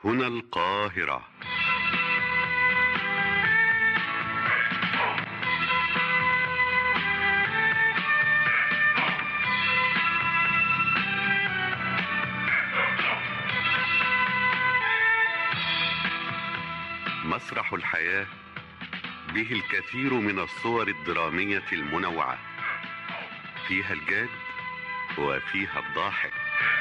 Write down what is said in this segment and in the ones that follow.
هنا القاهرة مسرح الحياة به الكثير من الصور الدرامية المنوعة فيها الجاد وفيها الضاحك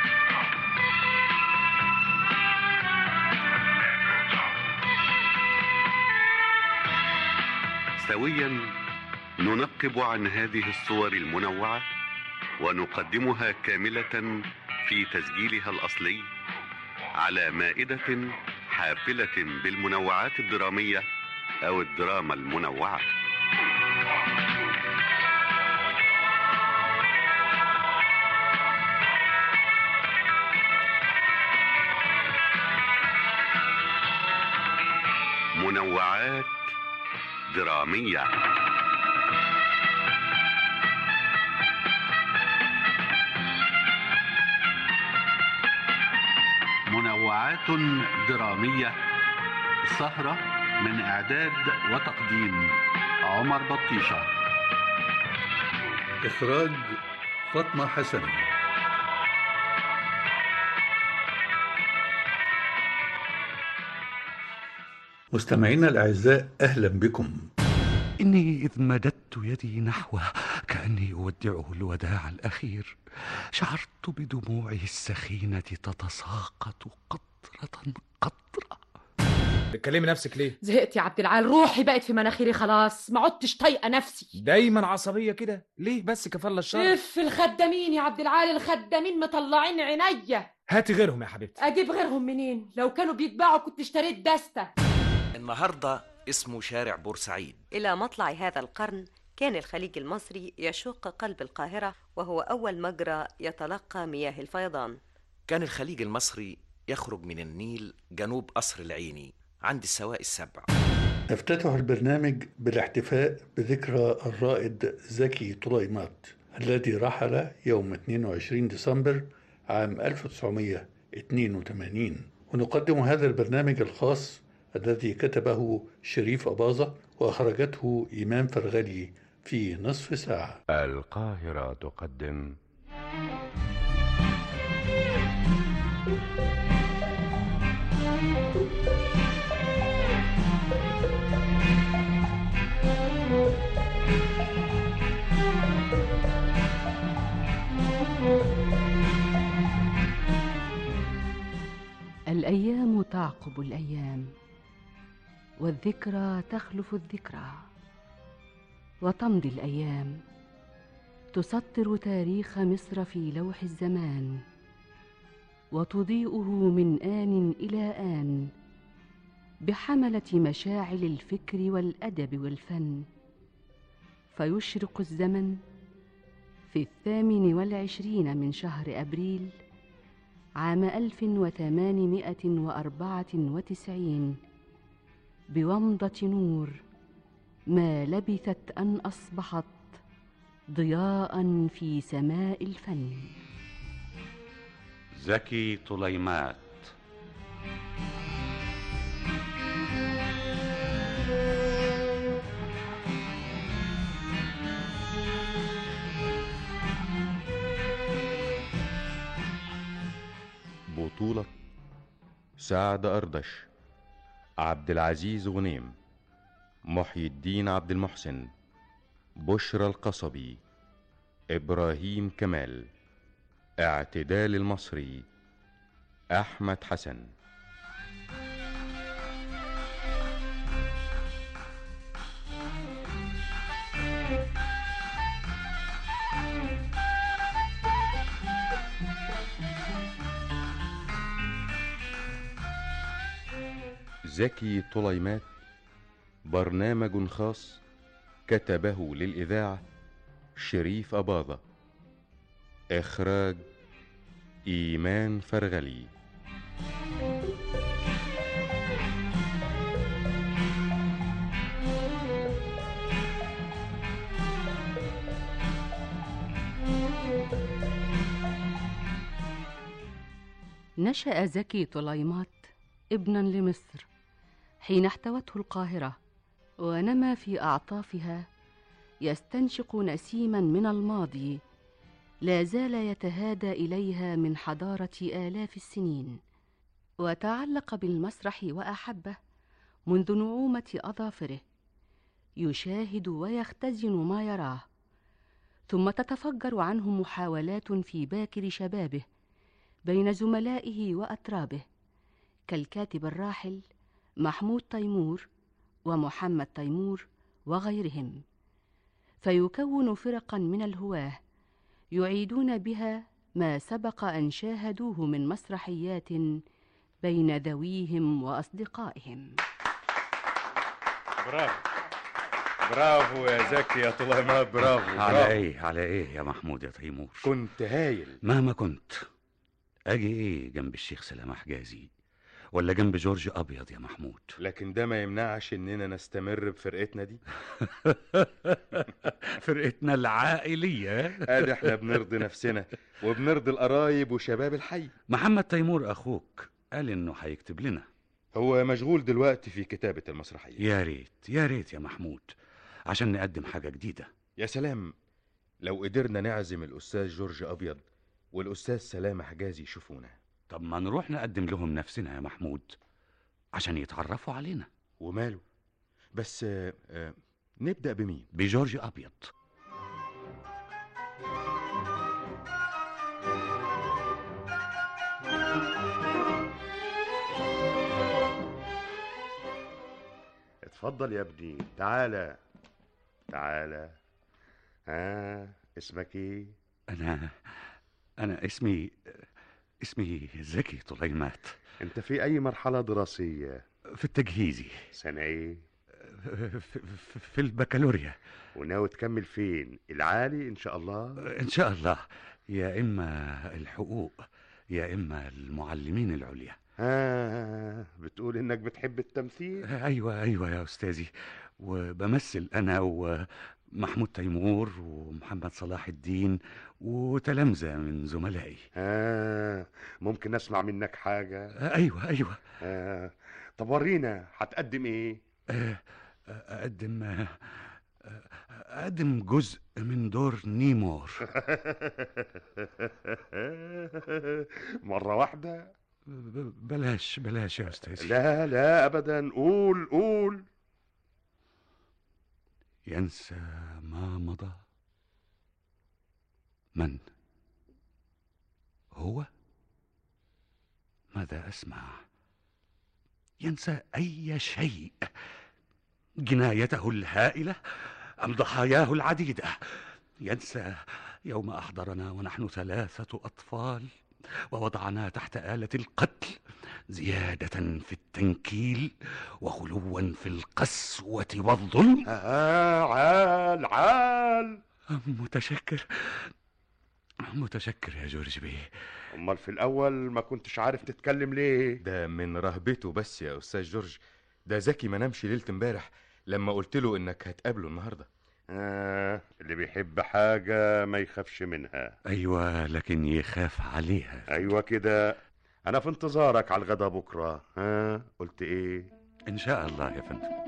سويا ننقب عن هذه الصور المنوعة ونقدمها كاملة في تسجيلها الأصلي على مائدة حافلة بالمنوعات الدرامية أو الدراما المنوعة منوعات درامية منوعات درامية سهرة من إعداد وتقديم عمر بطيشة إخراج فاطمة حسن مستمعينا الأعزاء أهلا بكم إني إذ مددت يدي نحوه كأني أودعه الوداع الأخير شعرت بدموعه السخينة تتساقط قطرة قطرة بتكلمي نفسك ليه؟ زهقت يا عبد العال روحي بقت في مناخيري خلاص ما عدتش طايقه نفسي دايما عصبية كده ليه بس كفالة الشر اف الخدامين يا عبد العال الخدامين مطلعين عينيا هاتي غيرهم يا حبيبتي اجيب غيرهم منين لو كانوا بيتباعوا كنت اشتريت دستة النهارده اسمه شارع بورسعيد إلى مطلع هذا القرن كان الخليج المصري يشق قلب القاهرة وهو أول مجرى يتلقى مياه الفيضان كان الخليج المصري يخرج من النيل جنوب قصر العيني عند السواق السبع نفتتح البرنامج بالاحتفاء بذكرى الرائد زكي طليمات الذي رحل يوم 22 ديسمبر عام 1982 ونقدم هذا البرنامج الخاص الذي كتبه شريف أباظة وأخرجته إمام فرغلي في نصف ساعة القاهرة تقدم الأيام تعقب الأيام والذكرى تخلف الذكرى وتمضي الأيام تسطر تاريخ مصر في لوح الزمان وتضيئه من آن إلى آن بحملة مشاعل الفكر والأدب والفن فيشرق الزمن في الثامن والعشرين من شهر أبريل عام ألف وثمانمائة وأربعة وتسعين بومضة نور ما لبثت أن أصبحت ضياء في سماء الفن زكي طليمات بطولة سعد أردش عبد العزيز غنيم محي الدين عبد المحسن بشرى القصبي إبراهيم كمال اعتدال المصري أحمد حسن زكي طليمات برنامج خاص كتبه للإذاعة شريف أباظة إخراج إيمان فرغلي نشأ زكي طليمات ابنا لمصر حين احتوته القاهرة ونما في أعطافها يستنشق نسيما من الماضي لا زال يتهادى إليها من حضارة آلاف السنين وتعلق بالمسرح وأحبه منذ نعومة أظافره يشاهد ويختزن ما يراه ثم تتفجر عنه محاولات في باكر شبابه بين زملائه وأترابه كالكاتب الراحل محمود تيمور ومحمد تيمور وغيرهم فيكون فرقا من الهواه يعيدون بها ما سبق ان شاهدوه من مسرحيات بين ذويهم واصدقائهم برافو برافو يا زكي يا طليمات برافو على برافو. ايه على ايه يا محمود يا تيمور كنت هايل مهما كنت اجي ايه جنب الشيخ سلامة حجازي ولا جنب جورج ابيض يا محمود لكن ده ما يمنعش اننا نستمر بفرقتنا دي فرقتنا العائلية ادي احنا بنرضي نفسنا وبنرضي القرايب وشباب الحي محمد تيمور اخوك قال انه هيكتب لنا هو مشغول دلوقتي في كتابة المسرحية يا ريت يا ريت يا محمود عشان نقدم حاجة جديدة يا سلام لو قدرنا نعزم الأستاذ جورج أبيض والأستاذ سلامة حجازي يشوفونا طب ما نروح نقدم لهم نفسنا يا محمود عشان يتعرفوا علينا وماله بس آه، آه، نبدأ بمين بجورج أبيض اتفضل يا ابني تعالى تعالى ها اسمك ايه أنا أنا اسمي اسمي زكي طليمات انت في اي مرحلة دراسية في التجهيزي سنة ايه في, في, في البكالوريا وناوي تكمل فين العالي ان شاء الله إن شاء الله يا إما الحقوق يا إما المعلمين العليا ها بتقول انك بتحب التمثيل أيوة أيوة يا أستاذي وبمثل أنا ومحمود تيمور ومحمد صلاح الدين وتلامذة من زملائي ها ممكن اسمع منك حاجة أيوة أيوة ها طب ورينا هتقدم ايه أقدم أقدم جزء من دور نيمور مرة واحدة ب- بلاش بلاش يا أستاذي لا لا ابدا قول قول ينسى ما مضى من هو ماذا اسمع ينسى اي شيء جنايته الهائله ام ضحاياه العديده ينسى يوم احضرنا ونحن ثلاثه اطفال ووضعنا تحت اله القتل زياده في التنكيل وغلوا في القسوه والظلم آه عال عال متشكر متشكر يا جورج بيه امال في الاول ما كنتش عارف تتكلم ليه ده من رهبته بس يا أستاذ جورج ده زكي ما نامش ليلة امبارح لما قلت له إنك هتقابله النهاردة آه اللي بيحب حاجة ما يخافش منها ايوه لكن يخاف عليها ايوه كده انا في انتظارك على الغدا بكرة ها قلت ايه ان شاء الله يا فندم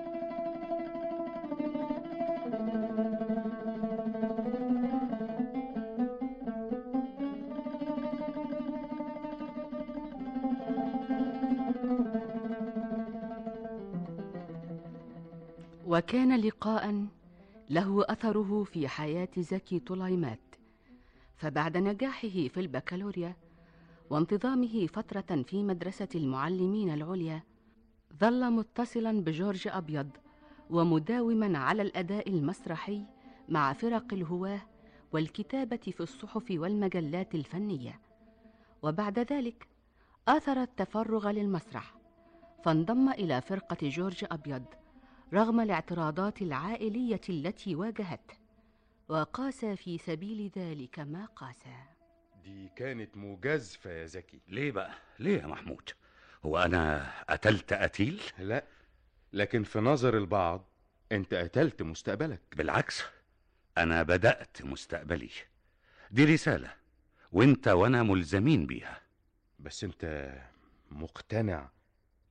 وكان لقاء له اثره في حياه زكي طليمات فبعد نجاحه في البكالوريا وانتظامه فتره في مدرسه المعلمين العليا ظل متصلا بجورج ابيض ومداوما على الاداء المسرحي مع فرق الهواه والكتابه في الصحف والمجلات الفنيه وبعد ذلك اثر التفرغ للمسرح فانضم الى فرقه جورج ابيض رغم الاعتراضات العائليه التي واجهته وقاسى في سبيل ذلك ما قاسى دي كانت مجازفة يا زكي ليه بقى ليه يا محمود هو انا قتلت قتيل لا لكن في نظر البعض انت قتلت مستقبلك بالعكس انا بدات مستقبلي دي رساله وانت وانا ملزمين بيها بس انت مقتنع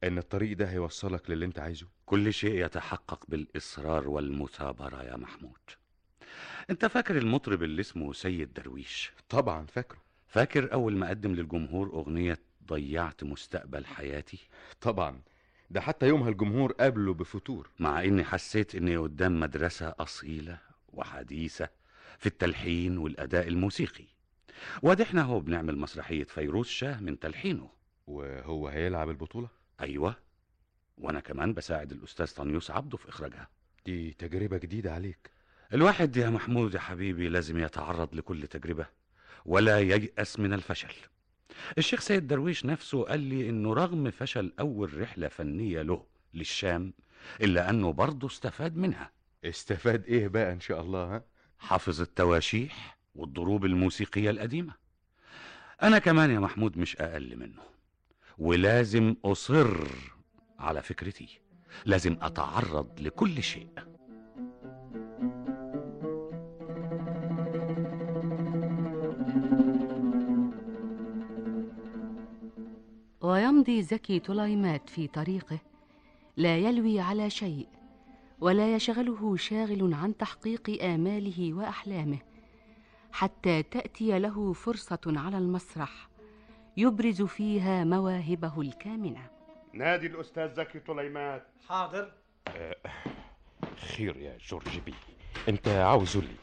ان الطريق ده هيوصلك للي انت عايزه كل شيء يتحقق بالإصرار والمثابرة يا محمود انت فاكر المطرب اللي اسمه سيد درويش طبعا فاكره فاكر أول ما قدم للجمهور أغنية ضيعت مستقبل حياتي طبعا ده حتى يومها الجمهور قابله بفتور مع إني حسيت إني قدام مدرسة أصيلة وحديثة في التلحين والأداء الموسيقي وادي احنا هو بنعمل مسرحية فيروز شاه من تلحينه وهو هيلعب البطولة أيوة وأنا كمان بساعد الأستاذ طنيوس عبده في إخراجها دي تجربة جديدة عليك الواحد يا محمود يا حبيبي لازم يتعرض لكل تجربة ولا ييأس من الفشل الشيخ سيد درويش نفسه قال لي انه رغم فشل اول رحلة فنية له للشام الا انه برضه استفاد منها استفاد ايه بقى ان شاء الله ها حافظ التواشيح والضروب الموسيقية القديمة انا كمان يا محمود مش اقل منه ولازم اصر على فكرتي لازم اتعرض لكل شيء ويمضي زكي طليمات في طريقه لا يلوي على شيء ولا يشغله شاغل عن تحقيق اماله واحلامه حتى تاتي له فرصه على المسرح يبرز فيها مواهبه الكامنه نادي الأستاذ زكي طليمات حاضر خير يا جورج بي انت عاوزه لي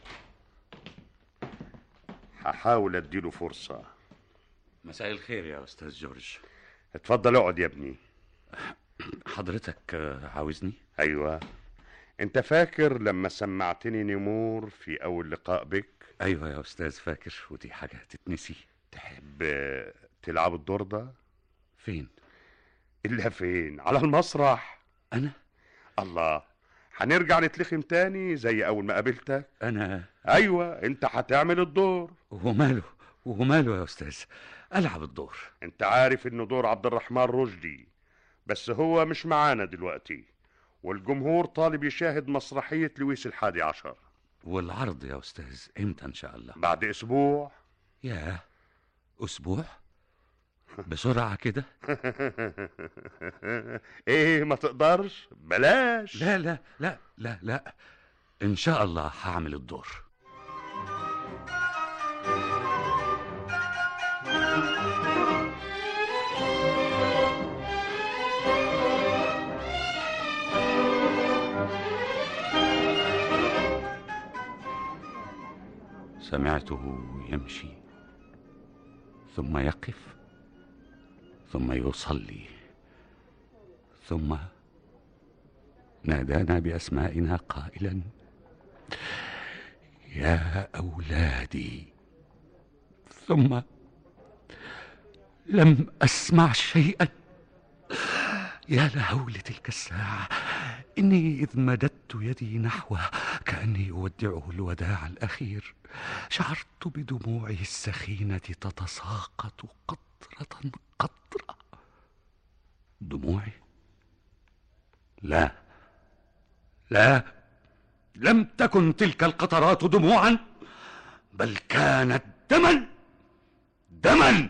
هحاول اديله فرصة مساء الخير يا استاذ جورج اتفضل اقعد يا ابني حضرتك آه، عاوزني ايوه انت فاكر لما سمعتني نمور في اول لقاء بك ايوه يا استاذ فاكر ودي حاجة تتنسي تحب تلعب الدور ده فين الا فين على المسرح انا الله هنرجع نتلخم تاني زي اول ما قابلتك انا ايوه انت هتعمل الدور وماله وماله يا استاذ العب الدور انت عارف انه دور عبد الرحمن رشدي بس هو مش معانا دلوقتي والجمهور طالب يشاهد مسرحية لويس الحادي عشر والعرض يا استاذ امتى ان شاء الله بعد اسبوع ياه اسبوع بسرعة كده ايه ما تقدرش بلاش لا لا لا لا لا ان شاء الله هعمل الدور سمعته يمشي ثم يقف ثم يصلي ثم نادانا باسمائنا قائلا يا اولادي ثم لم اسمع شيئا يا لهول تلك الساعه اني اذ مددت يدي نحوه كاني اودعه الوداع الاخير شعرت بدموعه السخينه تتساقط قطره قطره دموعي لا لا لم تكن تلك القطرات دموعا بل كانت دما دما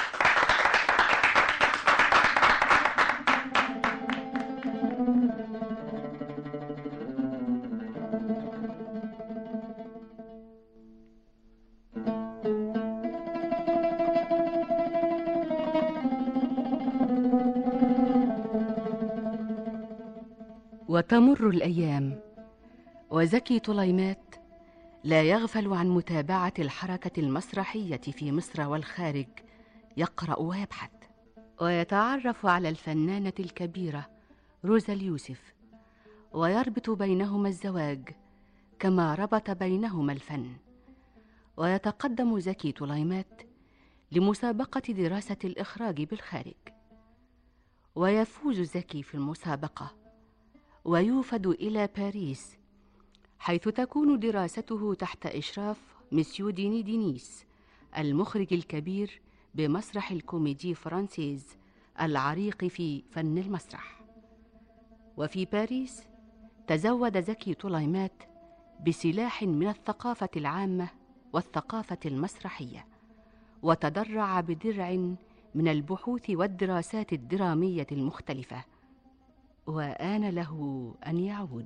وتمر الايام وزكي طليمات لا يغفل عن متابعه الحركه المسرحيه في مصر والخارج يقرا ويبحث ويتعرف على الفنانه الكبيره روزا اليوسف ويربط بينهما الزواج كما ربط بينهما الفن ويتقدم زكي طليمات لمسابقه دراسه الاخراج بالخارج ويفوز زكي في المسابقه ويوفد الى باريس حيث تكون دراسته تحت اشراف مسيو ديني دينيس المخرج الكبير بمسرح الكوميدي فرانسيز العريق في فن المسرح وفي باريس تزود زكي طليمات بسلاح من الثقافه العامه والثقافه المسرحيه وتدرع بدرع من البحوث والدراسات الدرامية المختلفة وآن له أن يعود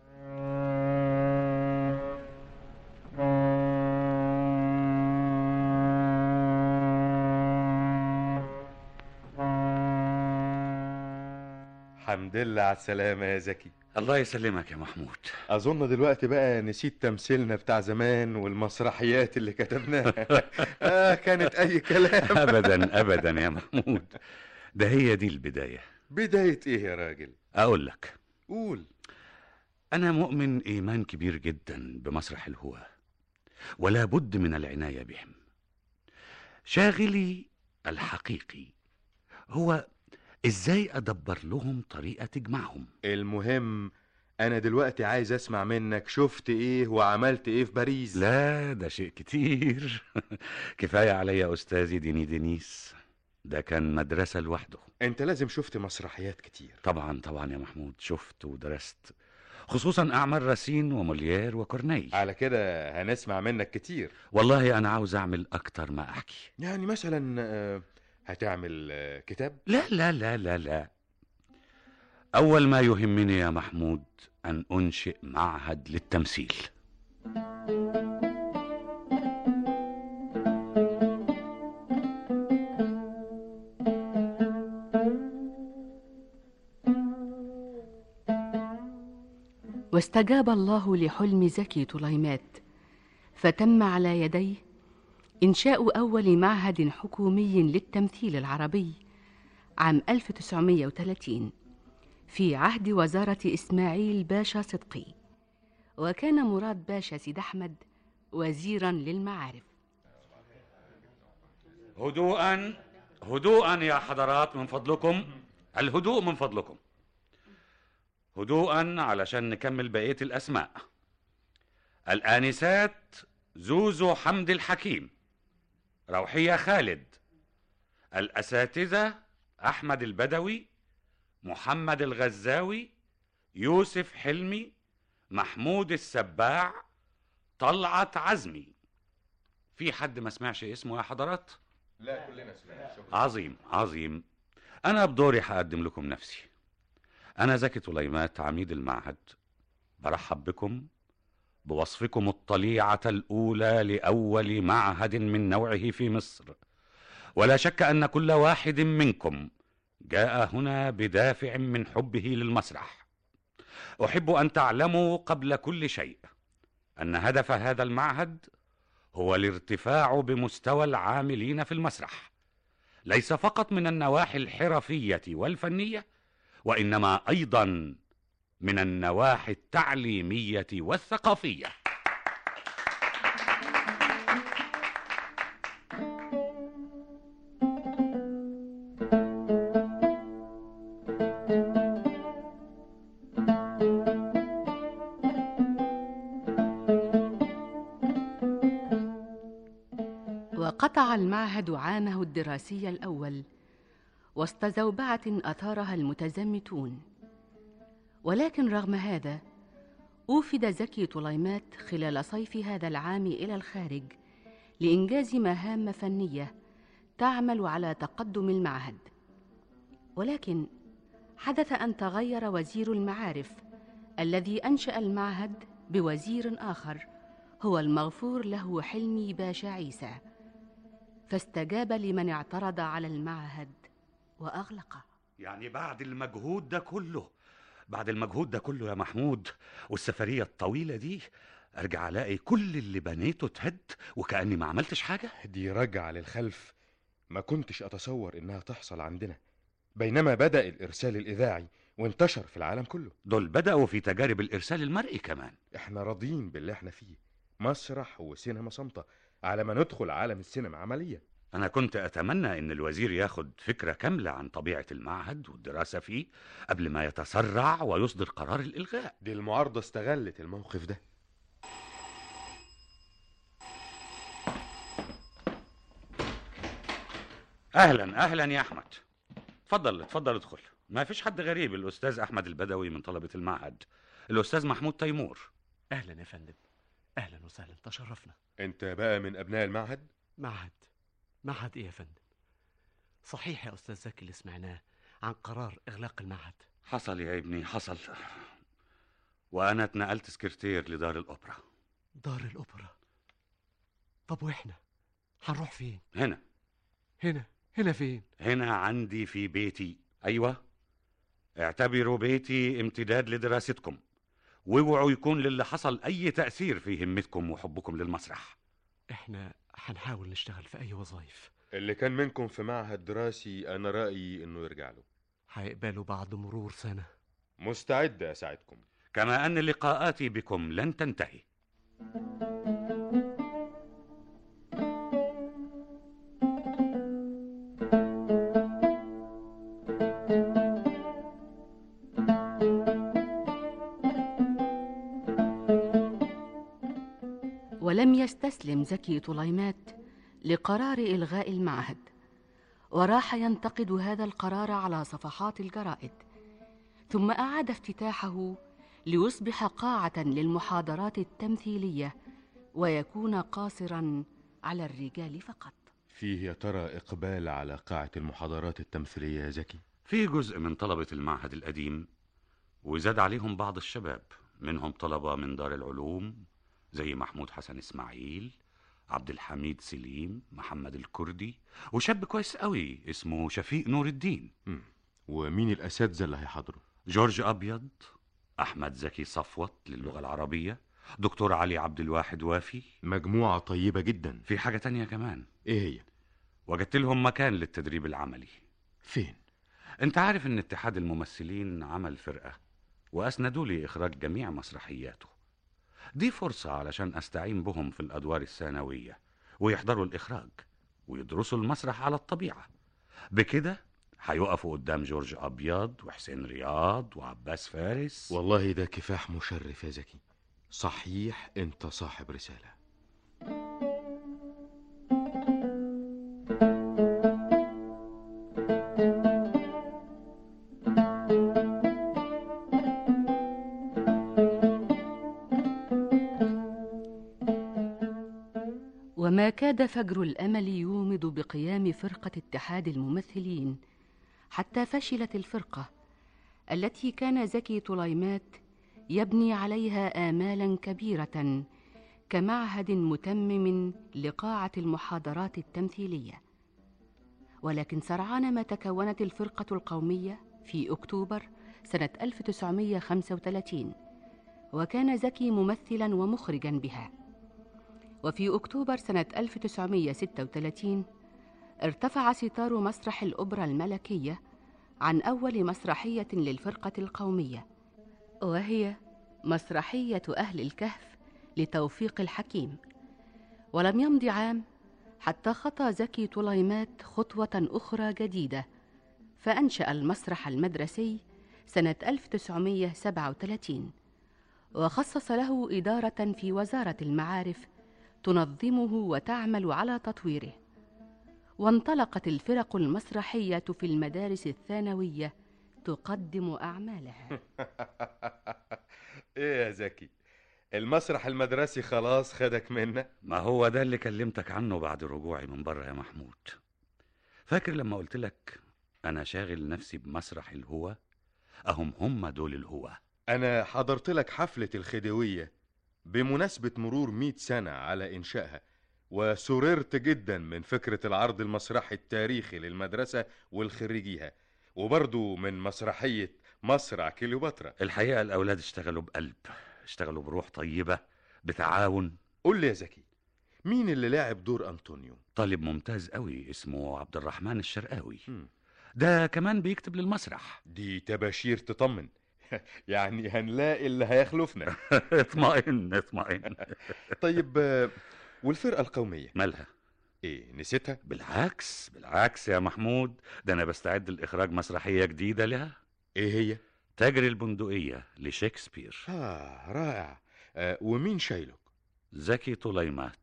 الحمد لله على السلامة يا زكي الله يسلمك يا محمود أظن دلوقتي بقى نسيت تمثيلنا بتاع زمان والمسرحيات اللي كتبناها آه كانت أي كلام ابدا ابدا يا محمود ده هي دي البدايه بداية إيه يا راجل اقول لك قول انا مؤمن ايمان كبير جدا بمسرح الهواه ولا بد من العنايه بهم شاغلي الحقيقي هو ازاي ادبر لهم طريقه تجمعهم المهم أنا دلوقتي عايز أسمع منك شفت إيه وعملت إيه في باريس لا ده شيء كتير كفايه عليا يا استاذي ديني دينيس ده كان مدرسه لوحده أنت لازم شفت مسرحيات كتير طبعا طبعا يا محمود شفت ودرست خصوصا اعمال راسين وموليير وكورنيل على كده هنسمع منك كتير والله انا عاوز اعمل اكتر ما احكي يعني مثلا آه، هتعمل آه، كتاب لا لا لا لا لا اول ما يهمني يا محمود ان انشئ معهد للتمثيل واستجاب الله لحلم زكي طليمات فتم على يديه إنشاء أول معهد حكومي للتمثيل العربي عام 1930 في عهد وزارة إسماعيل باشا صدقي وكان مراد باشا سيد أحمد وزيرا للمعارف هدوءا هدوءا يا حضرات من فضلكم الهدوء من فضلكم هدوءا علشان نكمل بقية الأسماء الآنسات زوزو حمد الحكيم روحية خالد الأساتذة أحمد البدوي محمد الغزاوي يوسف حلمي محمود السباع طلعت عزمي في حد ما سمعش اسمه يا حضرات لا كلنا سمعنا عظيم عظيم أنا بدوري هقدم لكم نفسي أنا زكي طليمات عميد المعهد برحب بكم بوصفكم الطليعة الأولى لأول معهد من نوعه في مصر ولا شك أن كل واحد منكم جاء هنا بدافع من حبه للمسرح أحب أن تعلموا قبل كل شيء أن هدف هذا المعهد هو الارتفاع بمستوى العاملين في المسرح ليس فقط من النواحي الحرفية والفنية وإنما أيضا من النواحي التعليمية والثقافية وقطع المعهد عامه الدراسي الأول وسط زوبعة أثارها المتزمتون ولكن رغم هذا أوفد زكي طليمات خلال صيف هذا العام إلى الخارج لإنجاز مهام فنية تعمل على تقدم المعهد ولكن حدث أن تغير وزير المعارف الذي أنشأ المعهد بوزير آخر هو المغفور له حلمي باشا عيسى فاستجاب لمن اعترض على المعهد وأغلقه يعني بعد المجهود ده كله بعد المجهود ده كله يا محمود والسفرية الطويلة دي أرجع ألاقي كل اللي بنيته اتهد وكأني ما عملتش حاجة دي رجعة للخلف ما كنتش أتصور إنها تحصل عندنا بينما بدأ الإرسال الإذاعي وانتشر في العالم كله دول بدأوا في تجارب الإرسال المرئي كمان إحنا راضيين باللي إحنا فيه مسرح وسينما صامتة على ما ندخل عالم السينما عمليا أنا كنت أتمنى إن الوزير ياخد فكرة كاملة عن طبيعة المعهد والدراسة فيه قبل ما يتسرع ويصدر قرار الإلغاء دي المعارضة استغلت الموقف ده أهلا أهلا يا أحمد اتفضل اتفضل ادخل ما فيش حد غريب الأستاذ أحمد البدوي من طلبة المعهد الأستاذ محمود تيمور اهلا يا فندم اهلا وسهلا تشرفنا أنت بقى من أبناء المعهد معهد معهد ايه يا فندم صحيح يا أستاذ زكي اللي سمعناه عن قرار إغلاق المعهد حصل يا ابني حصل وأنا اتنقلت سكرتير لدار الأوبرا دار الأوبرا طب وإحنا هنروح فين هنا هنا هنا فين هنا عندي في بيتي أيوة اعتبروا بيتي امتداد لدراستكم واوعوا يكون للي حصل أي تأثير في همتكم وحبكم للمسرح إحنا هنحاول نشتغل في أي وظائف اللي كان منكم في معهد دراسي أنا رأيي إنه يرجع له هيقبلوا بعد مرور سنة مستعد أساعدكم كما أن لقاءاتي بكم لن تنتهي ولم يستسلم زكي طليمات لقرار إلغاء المعهد وراح ينتقد هذا القرار على صفحات الجرائد ثم أعاد افتتاحه ليصبح قاعة للمحاضرات التمثيلية ويكون قاصرا على الرجال فقط فيه يا ترى إقبال على قاعة المحاضرات التمثيلية يا زكي في جزء من طلبة المعهد القديم وزاد عليهم بعض الشباب منهم طلبة من دار العلوم زي محمود حسن إسماعيل عبد الحميد سليم محمد الكردي وشاب كويس قوي اسمه شفيق نور الدين مم. ومين الأساتذة اللي هيحضروا جورج أبيض أحمد زكي صفوت للغة العربية دكتور علي عبد الواحد وافي مجموعة طيبة جدا في حاجة تانية كمان إيه هي وجدت لهم مكان للتدريب العملي فين انت عارف ان اتحاد الممثلين عمل فرقة واسندوا لي اخراج جميع مسرحياته دي فرصة علشان استعين بهم في الادوار الثانوية ويحضروا الاخراج ويدرسوا المسرح على الطبيعة بكده هيقفوا قدام جورج ابيض وحسين رياض وعباس فارس والله ده كفاح مشرف يا زكي صحيح انت صاحب رسالة وما كاد فجر الامل يومض بقيام فرقه اتحاد الممثلين حتى فشلت الفرقه التي كان زكي طليمات يبني عليها امالا كبيره كمعهد متمم لقاعه المحاضرات التمثيليه ولكن سرعان ما تكونت الفرقه القوميه في اكتوبر سنه 1935 وكان زكي ممثلا ومخرجا بها وفي أكتوبر سنة 1936 ارتفع ستار مسرح الأوبرا الملكية عن أول مسرحية للفرقة القومية وهي مسرحية أهل الكهف لتوفيق الحكيم ولم يمض عام حتى خطى زكي طليمات خطوة أخرى جديدة فأنشأ المسرح المدرسي سنة 1937 وخصص له إدارة في وزارة المعارف تنظمه وتعمل على تطويره وانطلقت الفرق المسرحيه في المدارس الثانويه تقدم اعمالها ايه يا زكي المسرح المدرسي خلاص خدك منا ما هو ده اللي كلمتك عنه بعد رجوعي من بره يا محمود فاكر لما قلت لك انا شاغل نفسي بمسرح الهوى اهم هم دول الهوى انا حضرت لك حفلة الخديوية بمناسبة مرور مئة سنة على إنشائها وسررت جدا من فكرة العرض المسرحي التاريخي للمدرسة والخريجيها وبرضو من مسرحية مصرع كليوباترا الحقيقة الأولاد اشتغلوا بقلب اشتغلوا بروح طيبة بتعاون قول لي يا زكي مين اللي لعب دور أنطونيو؟ طالب ممتاز قوي اسمه عبد الرحمن الشرقاوي هم. ده كمان بيكتب للمسرح دي تباشير تطمن يعني هنلاقي اللي هيخلفنا اطمئن اطمئن طيب آه، والفرقة القومية مالها ايه نسيتها بالعكس بالعكس يا محمود ده انا بستعد لاخراج مسرحيه جديده لها ايه هي تاجر البندقيه لشكسبير اه رائع آه ومين شايلك زكي طليمات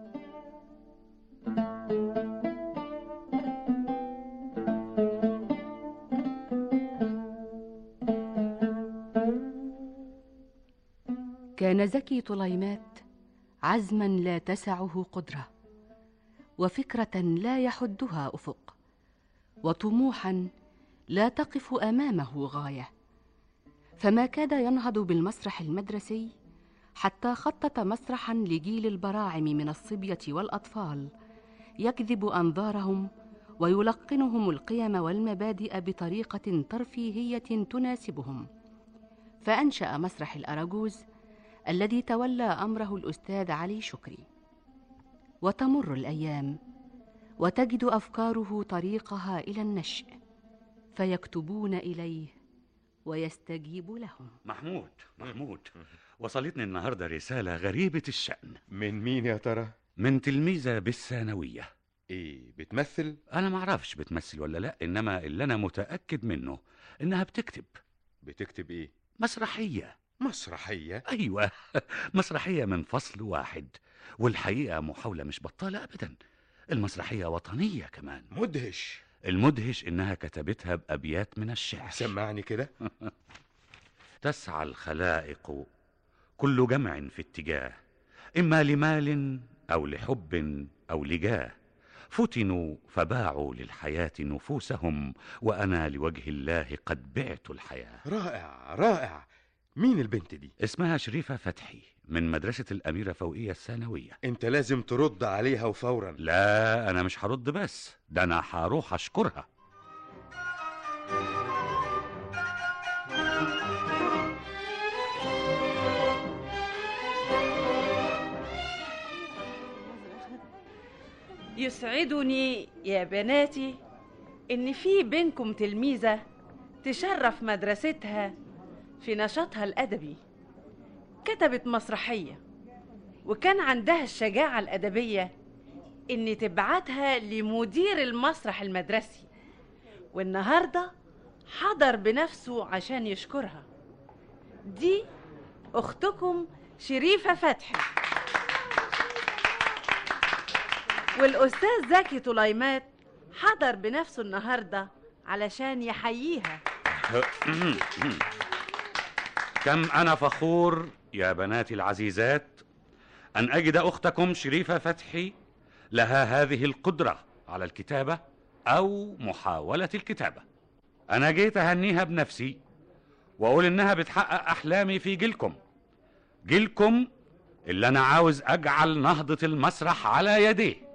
كان زكي طليمات عزما لا تسعه قدره وفكره لا يحدها افق وطموحا لا تقف امامه غايه فما كاد ينهض بالمسرح المدرسي حتى خطط مسرحا لجيل البراعم من الصبيه والاطفال يجذب انظارهم ويلقنهم القيم والمبادئ بطريقه ترفيهيه تناسبهم فانشا مسرح الاراجوز الذي تولى امره الاستاذ علي شكري وتمر الايام وتجد افكاره طريقها الى النشء فيكتبون اليه ويستجيب لهم محمود محمود وصلتني النهارده رساله غريبه الشان من مين يا ترى من تلميذه بالثانويه ايه بتمثل انا معرفش بتمثل ولا لا انما اللي انا متاكد منه انها بتكتب بتكتب ايه مسرحيه مسرحيه ايوه مسرحيه من فصل واحد والحقيقه محاوله مش بطاله ابدا المسرحيه وطنيه كمان مدهش المدهش انها كتبتها بابيات من الشعر سمعني كده تسعى الخلائق كل جمع في اتجاه اما لمال او لحب او لجاه فتنوا فباعوا للحياه نفوسهم وانا لوجه الله قد بعت الحياه رائع رائع مين البنت دي اسمها شريفه فتحي من مدرسه الاميره فوقيه الثانويه انت لازم ترد عليها وفورا لا انا مش هرد بس ده انا هروح اشكرها يسعدني يا بناتي ان في بينكم تلميذه تشرف مدرستها في نشاطها الادبي كتبت مسرحيه وكان عندها الشجاعه الادبيه ان تبعتها لمدير المسرح المدرسي والنهارده حضر بنفسه عشان يشكرها دي اختكم شريفه فتحي والاستاذ زكي طليمات حضر بنفسه النهارده علشان يحييها كم انا فخور يا بناتي العزيزات ان اجد اختكم شريفه فتحي لها هذه القدره على الكتابه او محاوله الكتابه انا جيت اهنيها بنفسي واقول انها بتحقق احلامي في جيلكم جيلكم اللي انا عاوز اجعل نهضه المسرح على يديه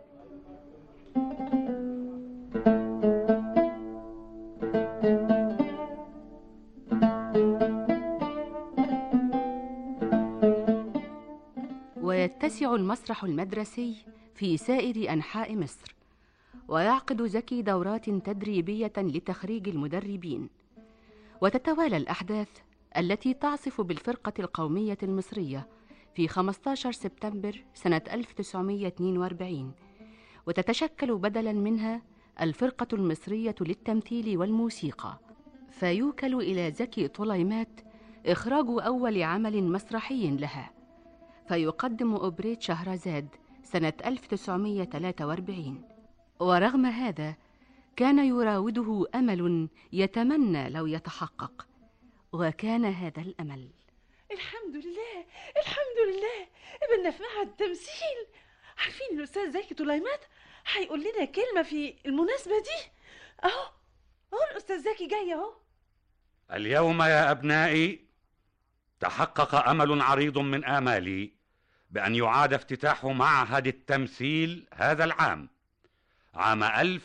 ويتسع المسرح المدرسي في سائر انحاء مصر ويعقد زكي دورات تدريبيه لتخريج المدربين وتتوالى الاحداث التي تعصف بالفرقه القوميه المصريه في 15 سبتمبر سنه 1942 وتتشكل بدلا منها الفرقه المصريه للتمثيل والموسيقى فيوكل الى زكي طليمات اخراج اول عمل مسرحي لها فيقدم أوبريت شهرزاد سنة 1943 ورغم هذا كان يراوده أمل يتمنى لو يتحقق وكان هذا الأمل الحمد لله الحمد لله قبلنا في معهد التمثيل عارفين الاستاذ زكي طليمات هيقول لنا كلمه في المناسبه دي اهو اهو الاستاذ زكي جاي اهو اليوم يا ابنائي تحقق امل عريض من امالي بان يعاد افتتاح معهد التمثيل هذا العام عام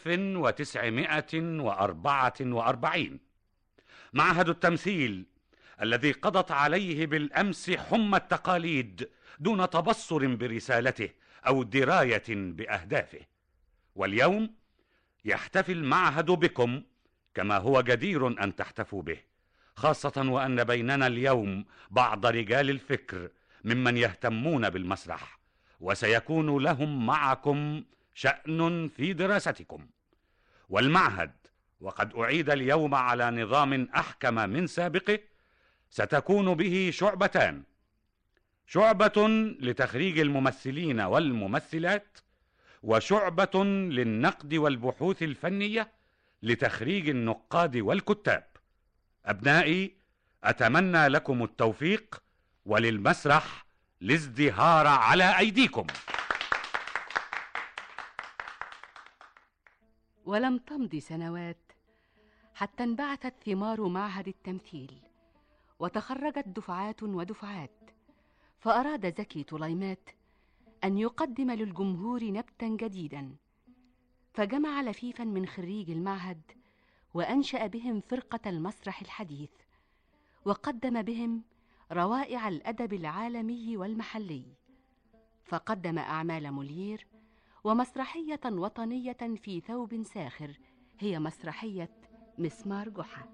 1944 معهد التمثيل الذي قضت عليه بالامس حمى التقاليد دون تبصر برسالته او درايه باهدافه واليوم يحتفي المعهد بكم كما هو جدير ان تحتفوا به خاصه وان بيننا اليوم بعض رجال الفكر ممن يهتمون بالمسرح وسيكون لهم معكم شان في دراستكم والمعهد وقد اعيد اليوم على نظام احكم من سابقه ستكون به شعبتان شعبه لتخريج الممثلين والممثلات وشعبه للنقد والبحوث الفنيه لتخريج النقاد والكتاب ابنائي اتمنى لكم التوفيق وللمسرح الازدهار على ايديكم ولم تمض سنوات حتى انبعثت ثمار معهد التمثيل وتخرجت دفعات ودفعات فاراد زكي طليمات ان يقدم للجمهور نبتا جديدا فجمع لفيفا من خريج المعهد وانشا بهم فرقه المسرح الحديث وقدم بهم روائع الادب العالمي والمحلي فقدم اعمال مولير ومسرحيه وطنيه في ثوب ساخر هي مسرحيه مسمار جحا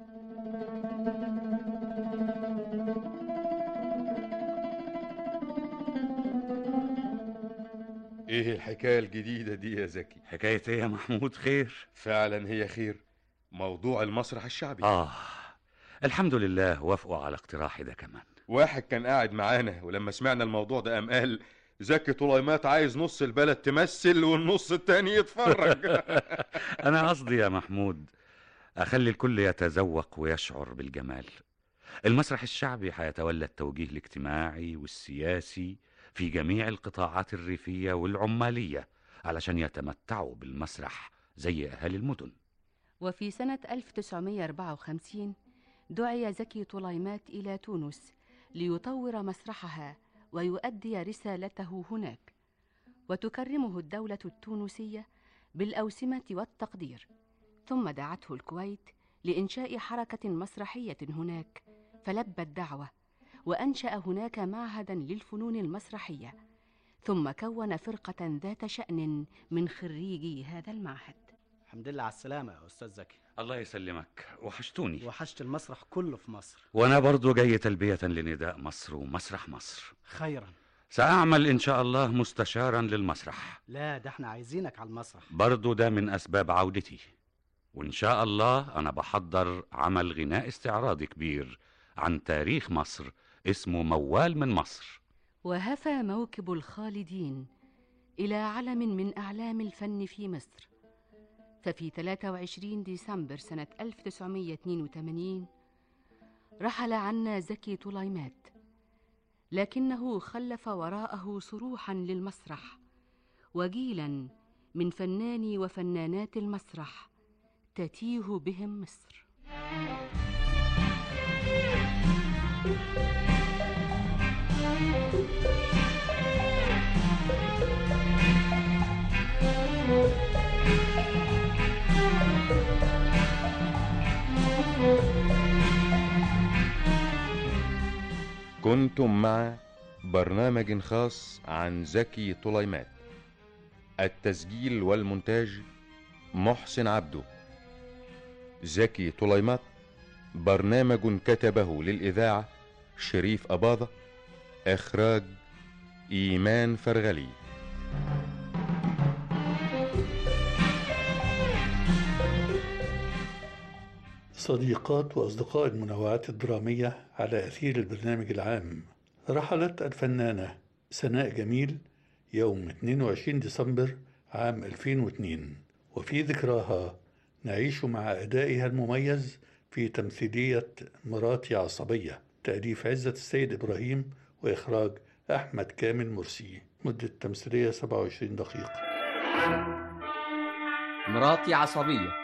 ايه الحكايه الجديده دي يا زكي حكايه ايه يا محمود خير فعلا هي خير موضوع المسرح الشعبي اه الحمد لله وافقوا على اقتراحي ده كمان واحد كان قاعد معانا ولما سمعنا الموضوع ده قام قال زكي طليمات عايز نص البلد تمثل والنص التاني يتفرج انا قصدي يا محمود اخلي الكل يتذوق ويشعر بالجمال المسرح الشعبي هيتولى التوجيه الاجتماعي والسياسي في جميع القطاعات الريفيه والعماليه علشان يتمتعوا بالمسرح زي اهالي المدن وفي سنة 1954 دعي زكي طليمات إلى تونس ليطور مسرحها ويؤدي رسالته هناك وتكرمه الدولة التونسية بالأوسمة والتقدير ثم دعته الكويت لإنشاء حركة مسرحية هناك فلبى الدعوة وأنشأ هناك معهدا للفنون المسرحية ثم كون فرقة ذات شأن من خريجي هذا المعهد الحمد لله على السلامة يا أستاذ زكي الله يسلمك وحشتوني وحشت المسرح كله في مصر وانا برضو جاي تلبيه لنداء مصر ومسرح مصر خيرا ساعمل ان شاء الله مستشارا للمسرح لا ده احنا عايزينك على المسرح برضو ده من اسباب عودتي وان شاء الله انا بحضر عمل غناء استعراضي كبير عن تاريخ مصر اسمه موال من مصر وهفى موكب الخالدين إلى علم من أعلام الفن في مصر ففي 23 ديسمبر سنة 1982 رحل عنا زكي طليمات لكنه خلف وراءه صروحا للمسرح وجيلا من فناني وفنانات المسرح تتيه بهم مصر كنتم مع برنامج خاص عن زكي طليمات التسجيل والمونتاج محسن عبده زكي طليمات برنامج كتبه للإذاعة شريف أباظة إخراج إيمان فرغلي صديقات وأصدقاء المنوعات الدرامية على أثير البرنامج العام رحلت الفنانة سناء جميل يوم 22 ديسمبر عام 2002 وفي ذكراها نعيش مع أدائها المميز في تمثيلية مراتي عصبية تأليف عزة السيد إبراهيم وإخراج أحمد كامل مرسي مدة التمثيلية 27 دقيقة مراتي عصبية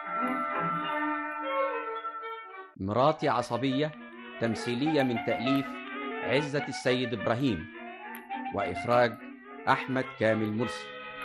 مراتي عصبية تمثيلية من تأليف عزة السيد إبراهيم وإخراج أحمد كامل مرسي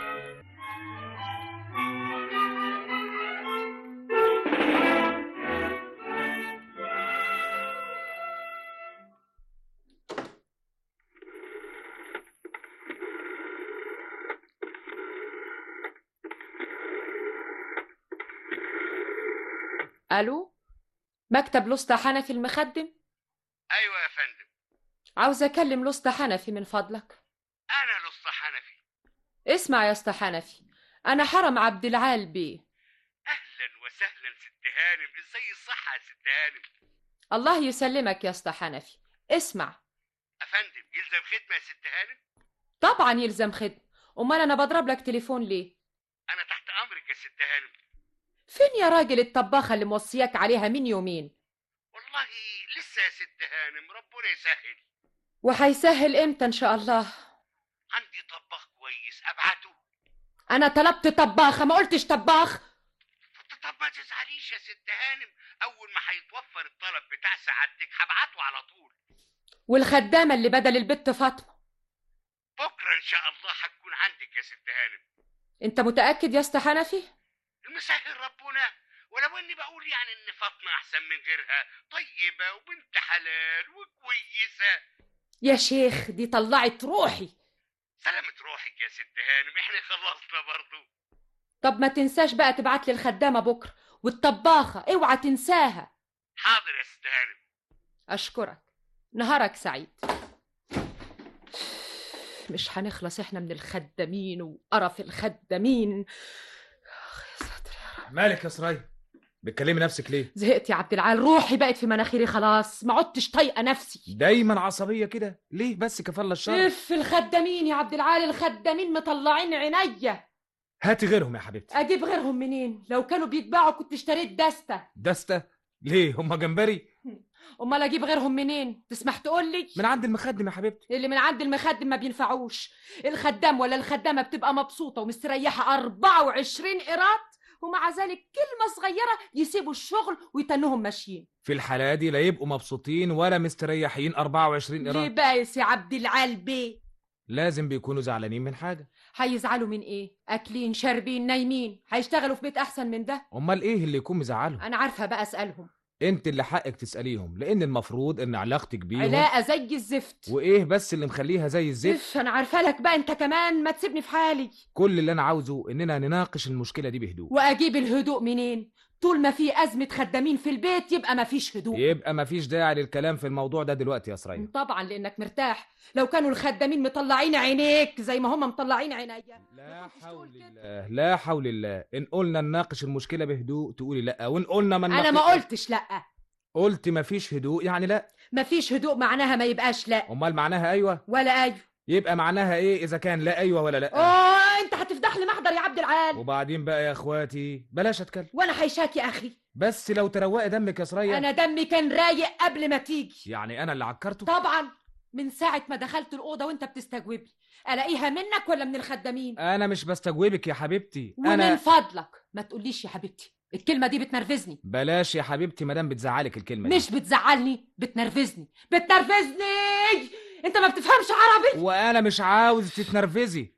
الو مكتب لسطى حنفي المخدم ايوه يا فندم عاوز اكلم لسطى حنفي من فضلك انا لسطى حنفي اسمع يا اسطى حنفي انا حرم عبد العال بيه اهلا وسهلا ست هانم ازاي الصحه يا ست هانم الله يسلمك يا اسطى حنفي اسمع افندم يلزم خدمه يا ست هانم طبعا يلزم خدمة امال انا بضرب لك تليفون ليه انا تحت امرك يا ست هانم فين يا راجل الطباخة اللي موصياك عليها من يومين والله لسه يا ست هانم ربنا يسهل وهيسهل امتى ان شاء الله عندي طباخ كويس ابعته انا طلبت طباخة ما قلتش طباخ طب ما تزعليش يا ست هانم اول ما هيتوفر الطلب بتاع سعادتك هبعته على طول والخدامة اللي بدل البت فاطمة بكره ان شاء الله هتكون عندك يا ست هانم انت متأكد يا اسطى حنفي المسهل ربنا ولو اني بقول يعني ان فاطمه احسن من غيرها طيبه وبنت حلال وكويسه يا شيخ دي طلعت روحي سلامة روحك يا ست هانم احنا خلصنا برضو طب ما تنساش بقى تبعت لي الخدامة بكرة والطباخة اوعى تنساها حاضر يا ست هانم أشكرك نهارك سعيد مش هنخلص احنا من الخدامين وقرف الخدامين مالك يا سرايا بتكلمي نفسك ليه زهقت يا عبد العال روحي بقت في مناخيري خلاص ما عدتش طايقه نفسي دايما عصبيه كده ليه بس كفالة الشر اف الخدامين يا عبد العال الخدامين مطلعين عينيا هاتي غيرهم يا حبيبتي اجيب غيرهم منين لو كانوا بيتباعوا كنت اشتريت دستة دستة ليه هما جمبري امال اجيب غيرهم منين تسمح تقول لي من عند المخدم يا حبيبتي اللي من عند المخدم ما بينفعوش الخدام ولا الخدامه بتبقى مبسوطه ومستريحه 24 قيراط ومع ذلك كلمه صغيره يسيبوا الشغل ويتنوهم ماشيين في الحالة دي لا يبقوا مبسوطين ولا مستريحين 24 ليه قيراط بايس يا عبد العال بيه لازم بيكونوا زعلانين من حاجة هيزعلوا من ايه اكلين شاربين نايمين هيشتغلوا في بيت احسن من ده امال ايه اللي يكون مزعلهم انا عارفه بقى اسالهم انت اللي حقك تسأليهم لان المفروض ان علاقتك بيهم علاقه زي الزفت وايه بس اللي مخليها زي الزفت اف انا عارفه لك بقى انت كمان ما تسيبني في حالي كل اللي انا عاوزه اننا نناقش المشكلة دي بهدوء واجيب الهدوء منين طول ما في ازمه خدامين في البيت يبقى ما فيش هدوء يبقى مفيش داعي للكلام في الموضوع ده دلوقتي يا سرية طبعا لانك مرتاح لو كانوا الخدامين مطلعين عينيك زي ما هم مطلعين عينيا لا حول الله لا حول الله ان قلنا نناقش المشكلة بهدوء تقولي لا وان قلنا ما انا ما نناقش- قلتش لا قلت مفيش هدوء يعني لا ما فيش هدوء معناها ما يبقاش لا امال معناها ايوه ولا ايوه يبقى معناها ايه اذا كان لا ايوه ولا لا اه انت هتفضح لي محضر يا عبد العال وبعدين بقى يا اخواتي بلاش اتكلم وانا هيشاك يا اخي بس لو تروقي دمك يا سرية انا دمي كان رايق قبل ما تيجي يعني انا اللي عكرته طبعا من ساعه ما دخلت الاوضه وانت بتستجوبني الاقيها منك ولا من الخدامين انا مش بستجوبك يا حبيبتي ومن انا فضلك ما تقوليش يا حبيبتي الكلمه دي بتنرفزني بلاش يا حبيبتي مادام بتزعلك الكلمه دي مش بتزعلني بتنرفزني بتنرفزني انت ما بتفهمش عربي وانا مش عاوز تتنرفزي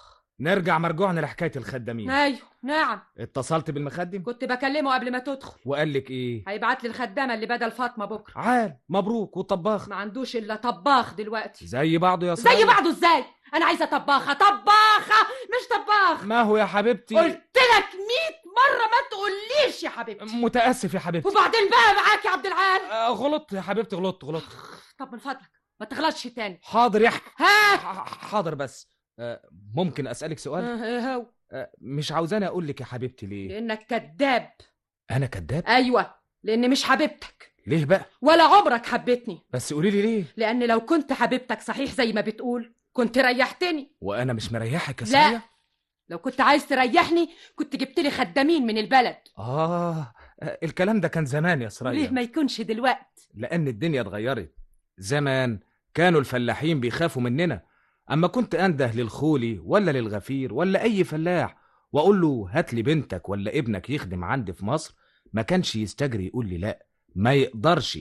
نرجع مرجوعنا لحكايه الخدامين ايوه نعم اتصلت بالمخدم كنت بكلمه قبل ما تدخل وقال لك ايه هيبعت لي الخدامه اللي بدل فاطمه بكره عال مبروك والطباخ ما عندوش الا طباخ دلوقتي زي بعضه يا زي سرية بعضه ازاي انا عايزه طباخه طباخه مش طباخ ما هو يا حبيبتي قلت لك 100 مره ما تقوليش يا حبيبتي متاسف يا حبيبتي وبعدين بقى معاك يا عبد العال آه، غلطت يا حبيبتي غلطت غلطت طب من فضلك ما تغلطش تاني حاضر يا ح- ها حاضر بس آه، ممكن اسالك سؤال آه، ايه هو آه، مش عاوزاني اقول لك يا حبيبتي ليه لانك كذاب انا كذاب ايوه لان مش حبيبتك ليه بقى ولا عمرك حبيتني بس قولي لي ليه لان لو كنت حبيبتك صحيح زي ما بتقول كنت ريحتني وانا مش مريحك يا لا سرية لو كنت عايز تريحني كنت جبت لي خدامين من البلد آه آه، الكلام ده كان زمان يا سرية ليه ما يكونش دلوقتي لأن الدنيا اتغيرت زمان كانوا الفلاحين بيخافوا مننا أما كنت أنده للخولي ولا للغفير ولا أي فلاح وأقول له هات لي بنتك ولا ابنك يخدم عندي في مصر ما كانش يستجري يقول لي لأ ما يقدرش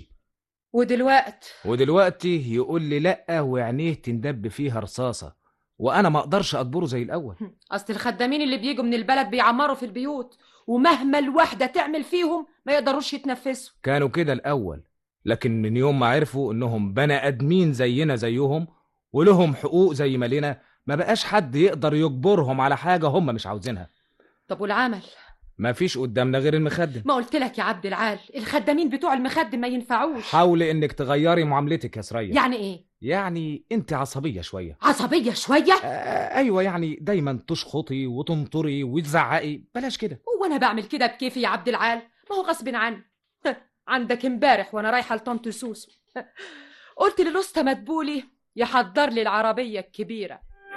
ودلوقت ودلوقتي يقول لي لأ وعينيه تندب فيها رصاصة وأنا ما أقدرش أجبره زي الأول اصل الخدامين اللي بيجوا من البلد بيعمروا في البيوت ومهما الواحده تعمل فيهم ما يقدروش يتنفسوا كانوا كده الأول لكن من يوم ما عرفوا إنهم بني آدمين زينا زيهم ولهم حقوق زي ما لنا ما بقاش حد يقدر يجبرهم على حاجة هم مش عاوزينها طب والعمل ما فيش قدامنا غير المخدم ما قلت لك يا عبد العال الخدامين بتوع المخدم ما ينفعوش حاولي إنك تغيري معاملتك يا سرية يعني ايه يعني أنت عصبية شوية عصبيه شويه آه أيوة يعني دايما تشخطي وتنطري وتزعقي بلاش كده هو انا بعمل كده بكيفي يا عبد العال ما هو غصب عني عندك امبارح وانا رايحه لطنط سوسو قلت للاسطى مدبولي يحضر لي العربيه الكبيره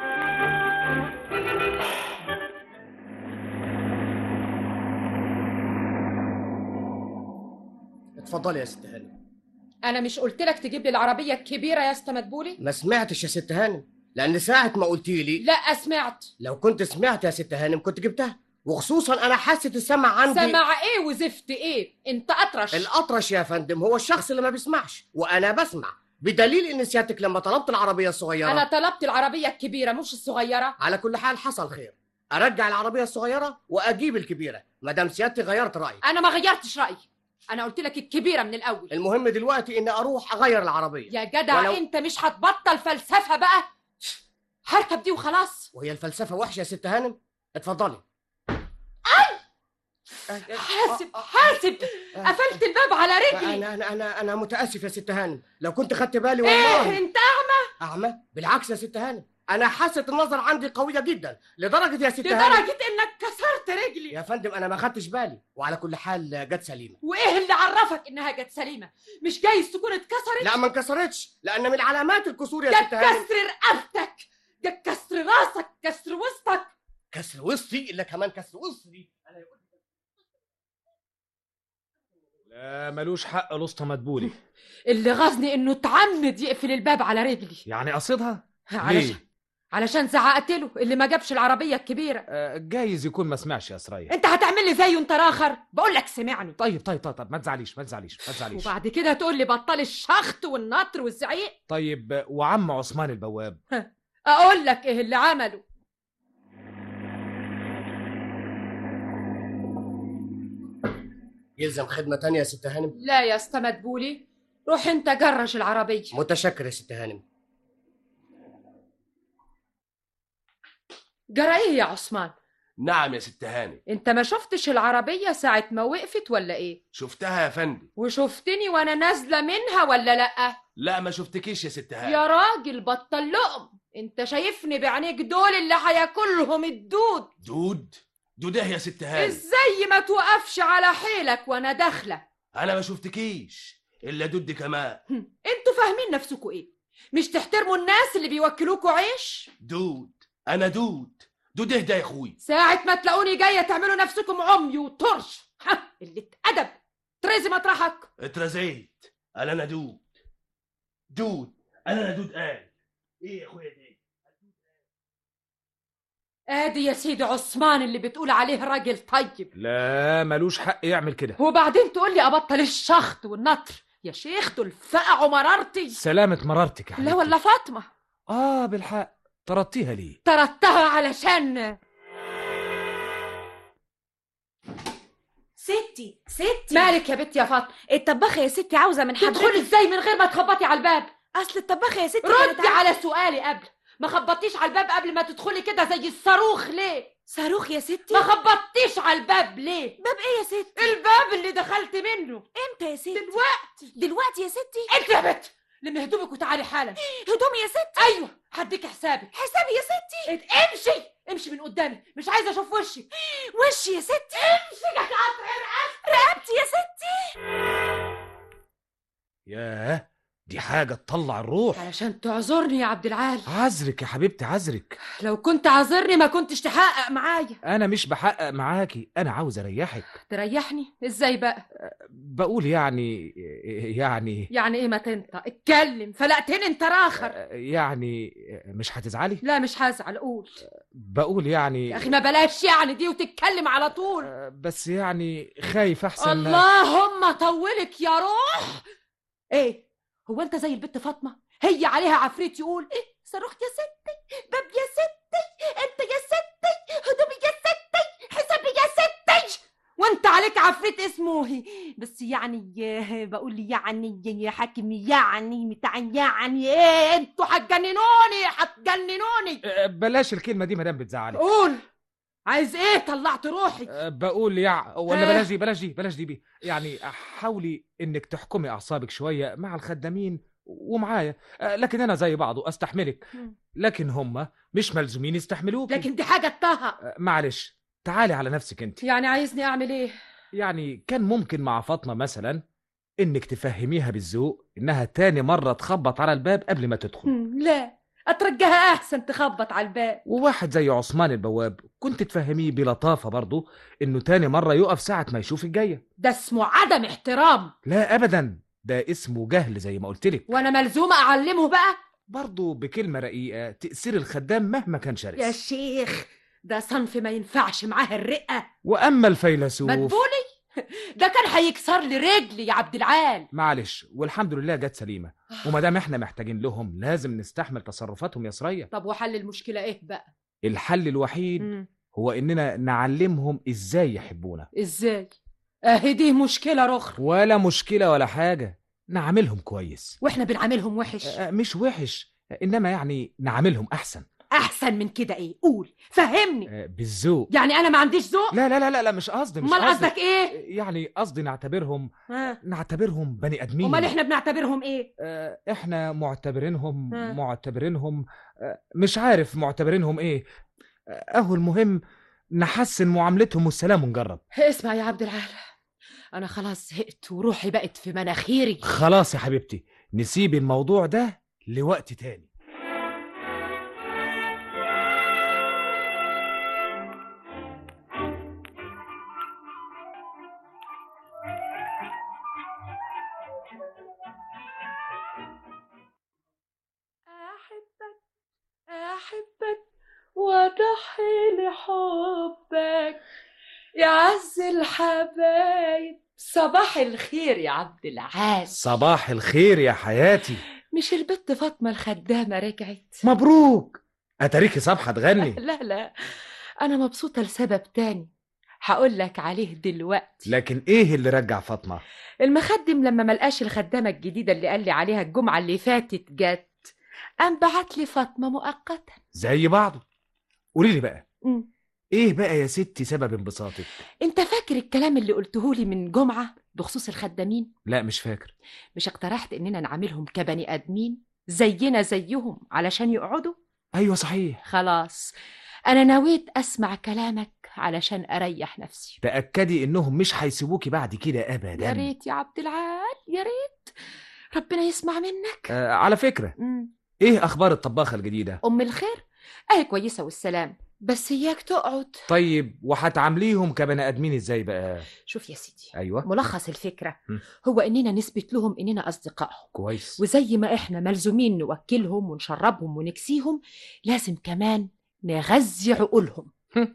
اتفضلي يا ست هانم انا مش قلت لك تجيب لي العربيه الكبيره يا اسطى مدبولي ما سمعتش يا ست هانم لان ساعه ما قلتي لي لا سمعت لو كنت سمعت يا ست هانم كنت جبتها وخصوصا انا حاسه السمع عندي سمع ايه وزفت ايه انت اطرش الاطرش يا فندم هو الشخص اللي ما بيسمعش وانا بسمع بدليل ان سيادتك لما طلبت العربيه الصغيره انا طلبت العربيه الكبيره مش الصغيره على كل حال حصل خير ارجع العربيه الصغيره واجيب الكبيره ما دام سيادتي غيرت رايي انا ما غيرتش رايي انا قلت لك الكبيره من الاول المهم دلوقتي اني اروح اغير العربيه يا جدع ولو- انت مش هتبطل فلسفه بقى هركب دي وخلاص وهي الفلسفه وحشه يا ست هانم اتفضلي حاسب حاسب قفلت الباب على رجلي انا انا انا انا متاسف يا ست هانم لو كنت خدت بالي ايه والله انت اعمى اعمى بالعكس يا ست هانم انا حاسه النظر عندي قويه جدا لدرجه يا ست هانم لدرجه انك كسرت رجلي يا فندم انا ما خدتش بالي وعلى كل حال جت سليمه وايه اللي عرفك انها جت سليمه مش جايز تكون اتكسرت لا ما انكسرتش لان من علامات الكسور يا جت ست هانم كسر رقبتك جت كسر راسك كسر وسطك كسر وسطي الا كمان كسر وسطي لا ملوش حق الاسطى مدبولي اللي غزني انه اتعمد يقفل الباب على رجلي يعني قصدها علشان علشان زعقت له اللي ما جابش العربيه الكبيره آه، جايز يكون ما سمعش يا سرية انت هتعمل لي زيه انت راخر بقول لك سمعني طيب طيب طيب, طيب ما تزعليش ما تزعليش ما تزعليش وبعد كده تقول لي بطل الشخط والنطر والزعيق طيب آه، وعم عثمان البواب اقول لك ايه اللي عمله يلزم خدمه تانية يا ست هانم لا يا اسطى مدبولي روح انت جرش العربيه متشكر يا ست هانم جرى ايه يا عثمان نعم يا ست هاني انت ما شفتش العربيه ساعه ما وقفت ولا ايه شفتها يا فندم وشفتني وانا نازله منها ولا لا لا ما شفتكيش يا ست هاني يا راجل بطل لقم انت شايفني بعينيك دول اللي هياكلهم الدود دود دود ايه يا ست هاني ازاي ما توقفش على حيلك وانا داخله انا ما شفتكيش الا دود كمان انتوا فاهمين نفسكوا ايه مش تحترموا الناس اللي بيوكلوكوا عيش دود انا دود دود ايه ده يا اخوي ساعة ما تلاقوني جاية تعملوا نفسكم عمي وطرش ها اللي اتأدب تريزي مطرحك اترزيت انا انا دود دود انا انا دود قال ايه يا اخويا دي ادي يا سيدي عثمان اللي بتقول عليه راجل طيب لا ملوش حق يعمل كده وبعدين تقول لي ابطل الشخط والنطر يا شيخ دول فقعوا مرارتي سلامة مرارتك يا لا حبيبتي ولا فاطمة اه بالحق طردتيها ليه طردتها علشان ستي ستي مالك يا بنت يا فاطمة الطباخة يا ستي عاوزة من حضرتك تدخلي ازاي من غير ما تخبطي على الباب أصل الطباخة يا ستي كانت ردي عا- على سؤالي قبل ما خبطتيش على الباب قبل ما تدخلي كده زي الصاروخ ليه صاروخ يا ستي ما خبطتيش على الباب ليه باب ايه يا ستي الباب اللي دخلت منه امتى يا ستي دلوقتي دلوقتي يا ستي انت يا بنت لمي هدومك وتعالي حالا هدومي يا ستي ايوه هديك حسابك حسابي يا ستي ات- امشي امشي من قدامي مش عايزه اشوف وشك وشي يا ستي امشي يا قطع رقبتي يا ستي ياه دي حاجة تطلع الروح علشان تعذرني يا عبد العال عذرك يا حبيبتي عذرك لو كنت عذرني ما كنتش تحقق معايا انا مش بحقق معاكي انا عاوز اريحك تريحني ازاي بقى بقول يعني يعني يعني ايه ما تنطق اتكلم فلقتني انت راخر يعني مش هتزعلي لا مش هزعل قول بقول يعني يا اخي ما بلاش يعني دي وتتكلم على طول بس يعني خايف احسن اللهم طولك يا روح ايه هو انت زي البت فاطمه هي عليها عفريت يقول ايه صاروخ يا ستي باب يا ستي انت يا ستي هدومي يا ستي حسابي يا ستي وانت عليك عفريت اسمه بس يعني بقول يعني يا حاكم يعني بتاع يعني ايه انتوا هتجننوني هتجننوني بلاش الكلمة دي مدام بتزعلي قول عايز ايه طلعت روحي أه، بقول يع ولا ها؟ بلاش دي بلاش دي بلاش دي بي يعني حاولي انك تحكمي اعصابك شويه مع الخدامين ومعايا أه، لكن انا زي بعضه استحملك مم. لكن هم مش ملزومين يستحملوك لكن دي حاجه طه معلش تعالي على نفسك انت يعني عايزني اعمل ايه يعني كان ممكن مع فاطمه مثلا انك تفهميها بالذوق انها تاني مره تخبط على الباب قبل ما تدخل هم، لا اترجاها احسن تخبط على الباب وواحد زي عثمان البواب كنت تفهميه بلطافه برضه انه تاني مره يقف ساعه ما يشوف الجايه ده اسمه عدم احترام لا ابدا ده اسمه جهل زي ما قلت لك وانا ملزومه اعلمه بقى برضه بكلمه رقيقه تاثير الخدام مهما كان شرس يا شيخ ده صنف ما ينفعش معاه الرقه واما الفيلسوف مدبولي ده كان هيكسر لي رجلي يا عبد العال معلش والحمد لله جت سليمه وما دام احنا محتاجين لهم لازم نستحمل تصرفاتهم يا سرية طب وحل المشكله ايه بقى الحل الوحيد مم. هو اننا نعلمهم ازاي يحبونا ازاي اهي دي مشكله رخر ولا مشكله ولا حاجه نعاملهم كويس واحنا بنعاملهم وحش آه، مش وحش انما يعني نعاملهم احسن احسن من كده ايه قول فهمني آه، بالذوق يعني انا ما عنديش ذوق لا لا لا لا, لا مش قصدي مش امال قصدي. قصدك ايه يعني قصدي نعتبرهم ها نعتبرهم بني ادمين امال احنا بنعتبرهم ايه آه، احنا معتبرينهم ها. معتبرينهم آه، مش عارف معتبرينهم ايه آه، اهو المهم نحسن معاملتهم والسلام ونجرب اسمع يا عبد العال انا خلاص زهقت وروحي بقت في مناخيري خلاص يا حبيبتي نسيب الموضوع ده لوقت تاني أحبك أحبك وأضحي لحبك يا عز الحبايب صباح الخير يا عبد العال صباح الخير يا حياتي مش البت فاطمه الخدامه رجعت مبروك اتاريكي صبحة تغني لا لا انا مبسوطه لسبب تاني هقول لك عليه دلوقتي لكن ايه اللي رجع فاطمة المخدم لما ملقاش الخدامه الجديده اللي قال لي عليها الجمعه اللي فاتت جت قام بعت لي فاطمه مؤقتا زي بعضه قولي لي بقى مم. ايه بقى يا ستي سبب انبساطك انت فاكر الكلام اللي قلته لي من جمعه بخصوص الخدامين لا مش فاكر مش اقترحت اننا نعاملهم كبني ادمين زينا زيهم علشان يقعدوا ايوه صحيح خلاص انا نويت اسمع كلامك علشان اريح نفسي تاكدي انهم مش هيسيبوكي بعد كده ابدا يا ريت يا عبد العال يا ريت ربنا يسمع منك آه على فكره مم. ايه اخبار الطباخه الجديده ام الخير اهي كويسه والسلام بس اياك تقعد طيب وهتعامليهم كبني ادمين ازاي بقى شوف يا سيدي ايوه ملخص الفكره مم. هو اننا نثبت لهم اننا اصدقائهم كويس وزي ما احنا ملزومين نوكلهم ونشربهم ونكسيهم لازم كمان نغذي عقولهم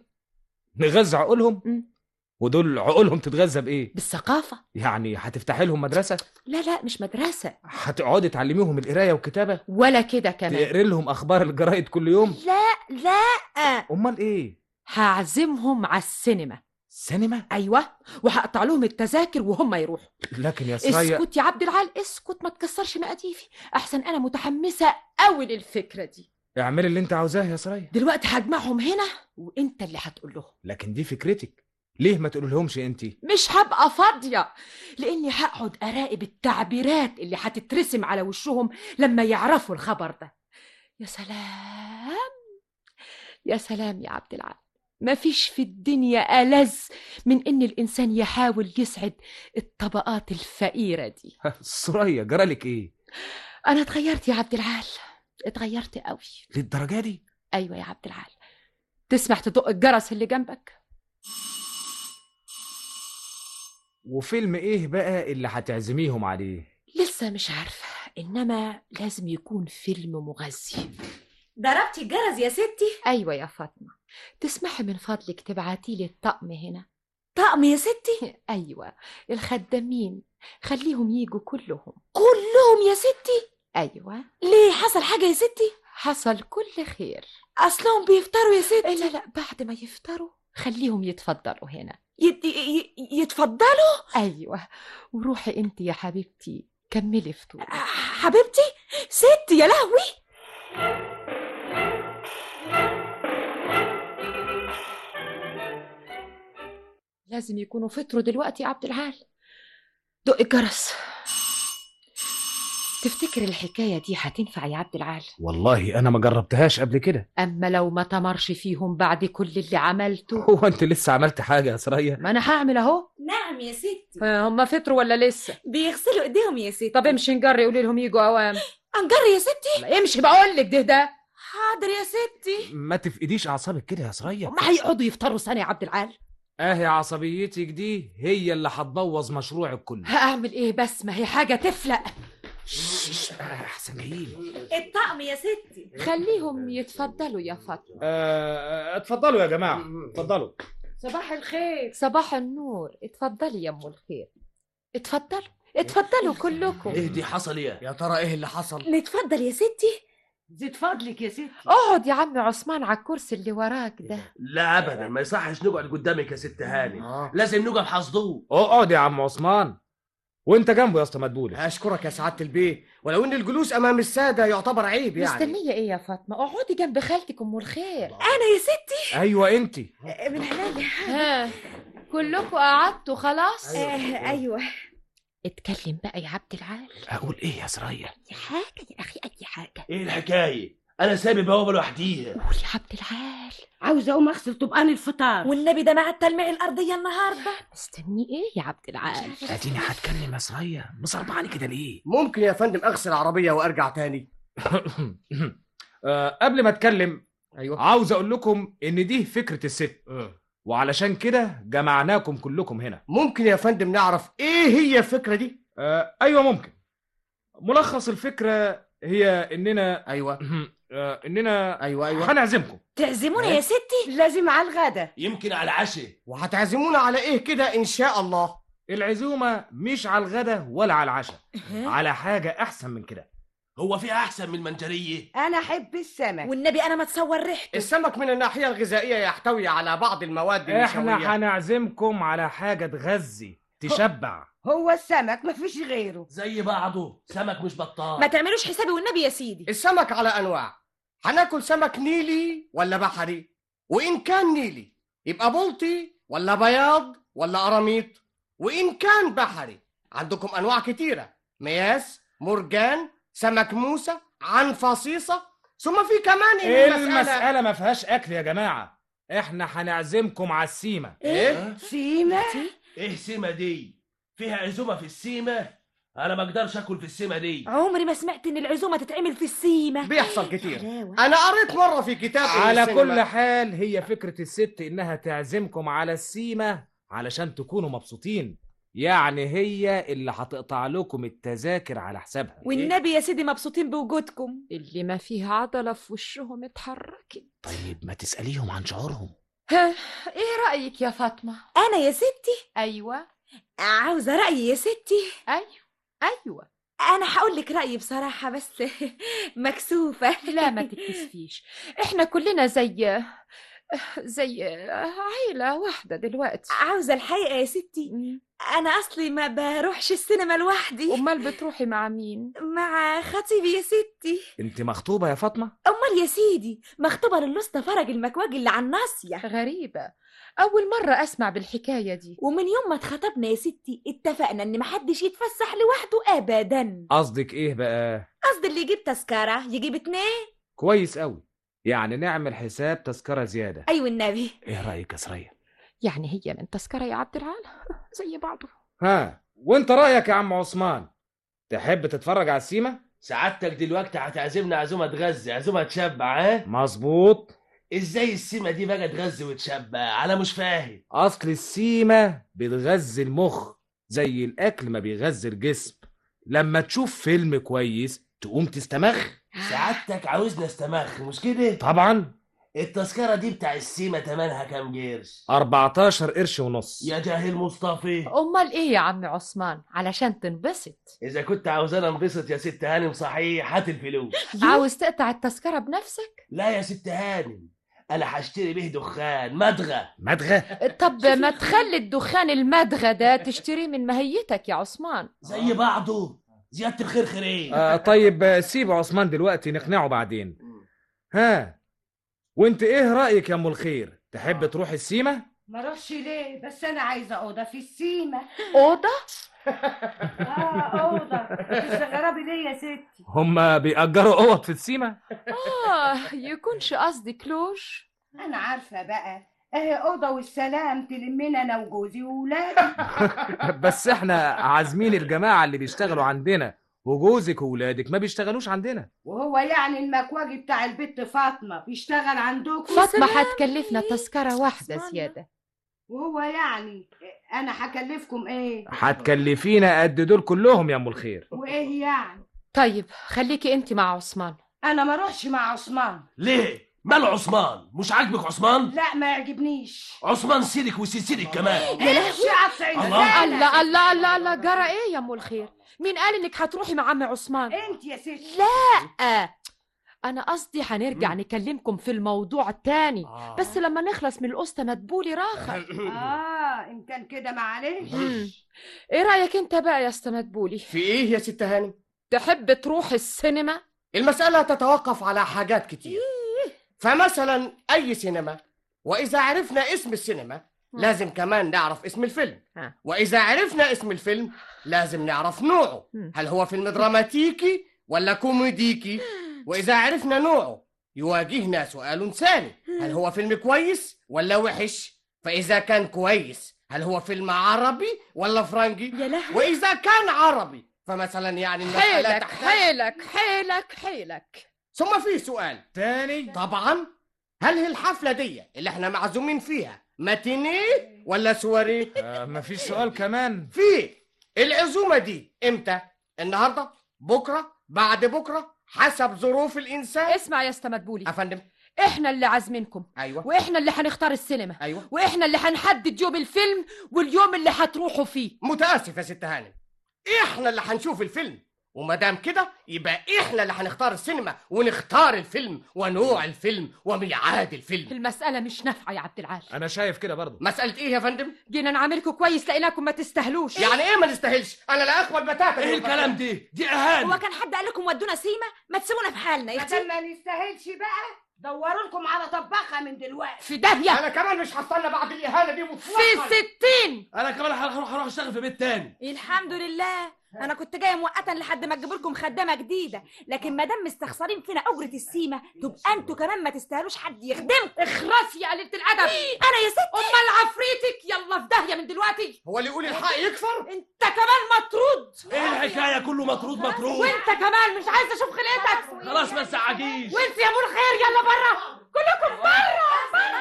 نغذي عقولهم مم. ودول عقولهم تتغذى بايه بالثقافه يعني هتفتحي لهم مدرسه لا لا مش مدرسه هتقعدي تعلميهم القرايه والكتابه ولا كده كمان تقري لهم اخبار الجرايد كل يوم لا لا امال ايه هعزمهم على السينما سينما ايوه وهقطع لهم التذاكر وهم يروحوا لكن يا سرايا اسكت يا عبد العال اسكت ما تكسرش مقاديفي احسن انا متحمسه قوي للفكره دي اعملي اللي انت عاوزاه يا سرايا دلوقتي هجمعهم هنا وانت اللي هتقول لهم لكن دي فكرتك ليه ما تقولهمش انت مش هبقى فاضيه لاني هقعد اراقب التعبيرات اللي هتترسم على وشهم لما يعرفوا الخبر ده يا سلام يا سلام يا عبد العال مفيش في الدنيا ألذ من إن الإنسان يحاول يسعد الطبقات الفقيرة دي سرايا جرالك ايه أنا اتغيرت يا عبد العال اتغيرت قوي للدرجه دي أيوة يا عبد العال تسمح تدق الجرس اللي جنبك وفيلم ايه بقى اللي هتعزميهم عليه لسه مش عارفة إنما لازم يكون فيلم مغذي ضربتي الجرس يا ستي أيوة يا فاطمة تسمحي من فضلك تبعتي لي الطقم هنا طقم يا ستي أيوة الخدامين خليهم يجوا كلهم كلهم يا ستي أيوة ليه حصل حاجة يا ستي حصل كل خير أصلهم بيفطروا يا ستي لا لا بعد ما يفطروا خليهم يتفضلوا هنا يت... ي... يتفضلوا أيوة وروحي أنت يا حبيبتي كملي فطور حبيبتي ستي يا لهوي لازم يكونوا فطروا دلوقتي يا عبد العال دق الجرس تفتكر الحكاية دي هتنفع يا عبد العال والله انا ما جربتهاش قبل كده أما لو ما تمرش فيهم بعد كل اللي عملته هو انت لسه عملت حاجه يا سرايا ما أنا هعمل أهو نعم يا ستي هم فطروا ولا لسه بيغسلوا ايديهم يا ستي طب امشي نجري قولي لهم يجوا أوام انجري يا ستي لا امشي بقول لك ده ده حاضر يا ستي ما تفقديش اعصابك كده يا سرايا ما هيقعدوا يفطروا سنة يا عبد العال اهي عصبيتك دي هي اللي هتبوظ مشروعك كله هأعمل إيه بس ما هي حاجة تفلق احسن جايين الطقم يا ستي خليهم يتفضلوا يا فاطمة آه، اتفضلوا يا جماعه اتفضلوا صباح الخير صباح النور اتفضلي يا ام الخير اتفضلوا اتفضلوا كلكم ايه دي حصل ايه يا ترى ايه اللي حصل نتفضل يا ستي زيد فضلك يا ستي اقعد يا عم عثمان على الكرسي اللي وراك ده لا ابدا ما يصحش نقعد قدامك يا ست هاني لازم نقف حصدوه اقعد يا عم عثمان وانت جنبه يا اسطى مدبولي اشكرك يا سعاده البيه ولو ان الجلوس امام الساده يعتبر عيب يعني مستنية ايه يا فاطمة اقعدي جنب خالتك ام الخير انا يا ستي ايوه انت من عينيا ها كلكم قعدتوا خلاص آه، ايوه اتكلم بقى يا عبد العال اقول ايه يا سرية يا حاجه يا اخي اي حاجه ايه الحكايه انا سايب البوابه لوحديها قول يا عبد العال عاوزه اقوم اغسل طبقان الفطار والنبي ده مع التلميع الارضيه النهارده مستني ايه يا عبد العال اديني هتكلم يا سرية مصربعني كده ليه ممكن يا فندم اغسل عربيه وارجع تاني آه، قبل ما اتكلم ايوه عاوز اقول لكم ان دي فكره الست وعلشان كده جمعناكم كلكم هنا ممكن يا فندم نعرف ايه هي الفكره دي آه ايوه ممكن ملخص الفكره هي اننا ايوه آه اننا ايوه ايوه هنعزمكم تعزمونا يا ستي لازم على الغدا يمكن على العشاء وهتعزمونا على ايه كده ان شاء الله العزومه مش على الغدا ولا على العشاء على حاجه احسن من كده هو في احسن من المنجريه انا احب السمك والنبي انا ما اتصور ريحته السمك من الناحيه الغذائيه يحتوي على بعض المواد النشويه احنا هنعزمكم على حاجه تغذي تشبع هو السمك مفيش غيره زي بعضه سمك مش بطال ما تعملوش حسابي والنبي يا سيدي السمك على انواع هناكل سمك نيلي ولا بحري وان كان نيلي يبقى بلطي ولا بياض ولا قراميط وان كان بحري عندكم انواع كتيره مياس مرجان سمك موسى عنفصيصه ثم في كمان ايه المسألة المساله ما فيهاش اكل يا جماعه احنا هنعزمكم على السيمه ايه سيمة ايه سيمه دي فيها عزومه في السيمه انا ما اقدرش اكل في السيمه دي عمري ما سمعت ان العزومه تتعمل في السيمه بيحصل كتير حلاوة. انا قريت مره في كتاب إن على السينما- كل حال هي فكره الست انها تعزمكم على السيمه علشان تكونوا مبسوطين يعني هي اللي هتقطع لكم التذاكر على حسابها والنبي يا سيدي مبسوطين بوجودكم اللي ما فيها عضلة في وشهم اتحركت طيب ما تسأليهم عن شعورهم ها ايه رأيك يا فاطمة انا يا ستي ايوه عاوزه رايي يا ستي ايوه ايوه انا هقول لك رايي بصراحه بس مكسوفه لا ما تتكسفيش احنا كلنا زي زي عيلة واحدة دلوقتي عاوزه الحقيقه يا ستي انا اصلي ما بروحش السينما لوحدي امال بتروحي مع مين مع خطيبي يا ستي انت مخطوبه يا فاطمه امال يا سيدي مخطوبه للوسطى فرج المكواج اللي على الناصيه غريبة أول مرة أسمع بالحكاية دي ومن يوم ما اتخطبنا يا ستي اتفقنا ان محدش يتفسح لوحده ابدا قصدك ايه بقى قصدي اللي يجيب تذكره يجيب اتنين كويس قوي يعني نعمل حساب تذكره زياده ايوه النبي ايه رايك يا سريه يعني هي من تذكرة يا عبد العال زي بعضه ها وانت رايك يا عم عثمان تحب تتفرج على السيمه سعادتك دلوقتي هتعزمنا عزومه تغذي عزومه تشبع ها مظبوط ازاي السيمه دي بقى تغذي وتشبع انا مش فاهم اصل السيمه بتغذي المخ زي الاكل ما بيغذي الجسم لما تشوف فيلم كويس تقوم تستمخ سعادتك عاوزنا استمخ مش كده طبعا التذكره دي بتاع السيمه تمنها كام قرش 14 قرش ونص يا جاهل مصطفى أمال إيه يا عم عثمان علشان تنبسط اذا كنت عاوزانا انبسط يا ست هانم صحيح هات الفلوس عاوز تقطع التذكرة بنفسك لا يا ست هانم انا هشتري به دخان مدغه مدغه طب ما تخلي الدخان المدغى ده تشتريه من ماهيتك يا عثمان زي بعضه زياده الخير خيرين آه طيب آه، سيب عثمان دلوقتي نقنعه بعدين ها وانت ايه رايك يا ام الخير تحب تروح السيمه ما اروحش ليه بس انا عايزه اوضه في السيمه أوضة اه اوضه تستغربي ليه يا ستي هما بيأجروا اوض في السيمه آه يكونش قصدي كلوج انا عارفه بقى اهي اوضه والسلام تلمنا انا وجوزي وولادي بس احنا عازمين الجماعه اللي بيشتغلوا عندنا وجوزك وولادك ما بيشتغلوش عندنا وهو يعني المكواجي بتاع البت فاطمه بيشتغل عندكم فاطمة هتكلفنا تذكرة واحدة زيادة وهو يعني انا هكلفكم ايه هتكلفينا قد دول كلهم يا ام الخير وايه يعني طيب خليكي انت مع عثمان انا ما اروحش مع عثمان ليه مال عثمان مش عاجبك عثمان لا ما يعجبنيش عثمان سيرك وسيسيرك كمان يا امشي قطع الله. الله الله الله الله جرى ايه يا ام الخير مين قال انك هتروحي مع عم عثمان انت يا ستي لا انا قصدي هنرجع نكلمكم في الموضوع التاني بس لما نخلص من القسطى مدبولي راخر اه ان كان كده معلش مم. ايه رايك انت بقى يا اسطى مدبولي في ايه يا ست هاني تحب تروح السينما المسألة تتوقف على حاجات كتير فمثلا أي سينما وإذا عرفنا اسم السينما لازم كمان نعرف اسم الفيلم ها. وإذا عرفنا اسم الفيلم لازم نعرف نوعه هل هو فيلم دراماتيكي ولا كوميديكي وإذا عرفنا نوعه يواجهنا سؤال ثاني هل هو فيلم كويس ولا وحش فإذا كان كويس هل هو فيلم عربي ولا فرنجي يا لهوي. وإذا كان عربي فمثلا يعني المسألة حيلك تحتاج حيلك حيلك حيلك ثم في سؤال تاني طبعا هل هي الحفلة دي اللي احنا معزومين فيها ماتينيه ولا سواريه؟ آه مفيش سؤال كمان في العزومة دي امتى؟ النهاردة؟ بكرة؟ بعد بكرة؟ حسب ظروف الإنسان اسمع يا اسطى مدبولي أفندم احنا اللي عازمينكم أيوة واحنا اللي هنختار السينما أيوة واحنا اللي هنحدد يوم الفيلم واليوم اللي هتروحوا فيه متأسف يا ست هانم احنا اللي هنشوف الفيلم وما دام كده يبقى احنا اللي هنختار السينما ونختار الفيلم ونوع الفيلم وميعاد الفيلم المسألة مش نافعة يا عبد العال انا شايف كده برضه مسألة ايه يا فندم؟ جينا نعاملكم كويس لقيناكم ما تستاهلوش يعني ايه ما نستاهلش؟ انا لا اقبل بتاتا ايه الكلام دي دي اهانه هو كان حد قال لكم ودونا سيما ما تسيبونا في حالنا يا ما اختي دام ما نستاهلش بقى دوروا لكم على طباخه من دلوقتي في داهية انا كمان مش هستنى بعد الاهانة دي في مطلقا ستين انا كمان هروح هروح اشتغل في بيت تاني الحمد لله انا كنت جايه مؤقتا لحد ما اجيب لكم خدامه جديده لكن ما دام مستخسرين فينا اجره السيمه تبقى انتوا كمان ما تستاهلوش حد يخدمكم اخرسي يا قليلة الأدب انا يا ستي أمال عفريتك يلا في داهية من دلوقتي هو اللي يقول الحق يكفر؟ انت كمان مطرود ايه الحكايه كله مطرود مطرود وانت كمان مش عايزة اشوف خلقتك خلاص ما تزعجيش وانت يا ابو الخير يلا بره كلكم بره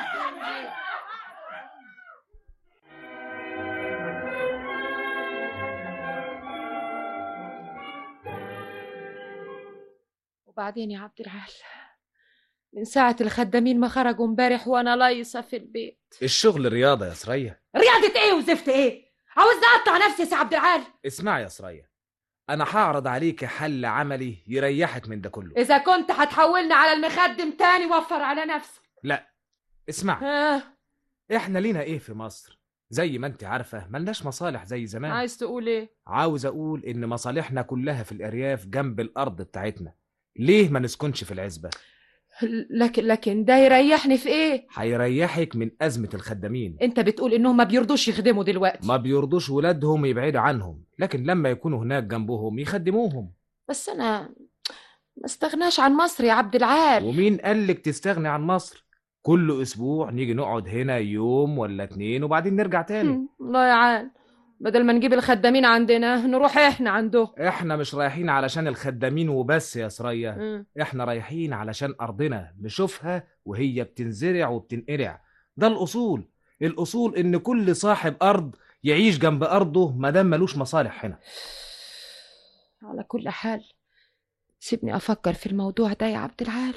وبعدين يا عبد العال من ساعة الخدامين ما خرجوا امبارح وانا لايصة في البيت الشغل رياضة يا سرية رياضة ايه وزفت ايه عاوز اقطع نفسي يا سي عبد العال اسمعي يا سرية انا هعرض عليك حل عملي يريحك من ده كله اذا كنت هتحولني على المخدم تاني وفر على نفسك لا اسمعي آه. احنا لينا ايه في مصر زي ما انت عارفة ملناش مصالح زي زمان عايز تقول ايه عاوز اقول ان مصالحنا كلها في الارياف جنب الارض بتاعتنا ليه ما نسكنش في العزبة لكن لكن ده يريحني في ايه هيريحك من ازمة الخدامين انت بتقول انهم ما بيرضوش يخدموا دلوقتي ما بيرضوش ولادهم يبعدوا عنهم لكن لما يكونوا هناك جنبهم يخدموهم بس انا ما استغناش عن مصر يا عبد العال ومين قالك تستغني عن مصر كل اسبوع نيجي نقعد هنا يوم ولا اتنين وبعدين نرجع تاني الله يا عال بدل ما نجيب الخدامين عندنا نروح احنا عندهم احنا مش رايحين علشان الخدامين وبس يا سرية مم. احنا رايحين علشان ارضنا نشوفها وهي بتنزرع وبتنقرع ده الاصول الاصول ان كل صاحب ارض يعيش جنب ارضه ما دام ملوش مصالح هنا على كل حال سيبني افكر في الموضوع ده يا عبد العال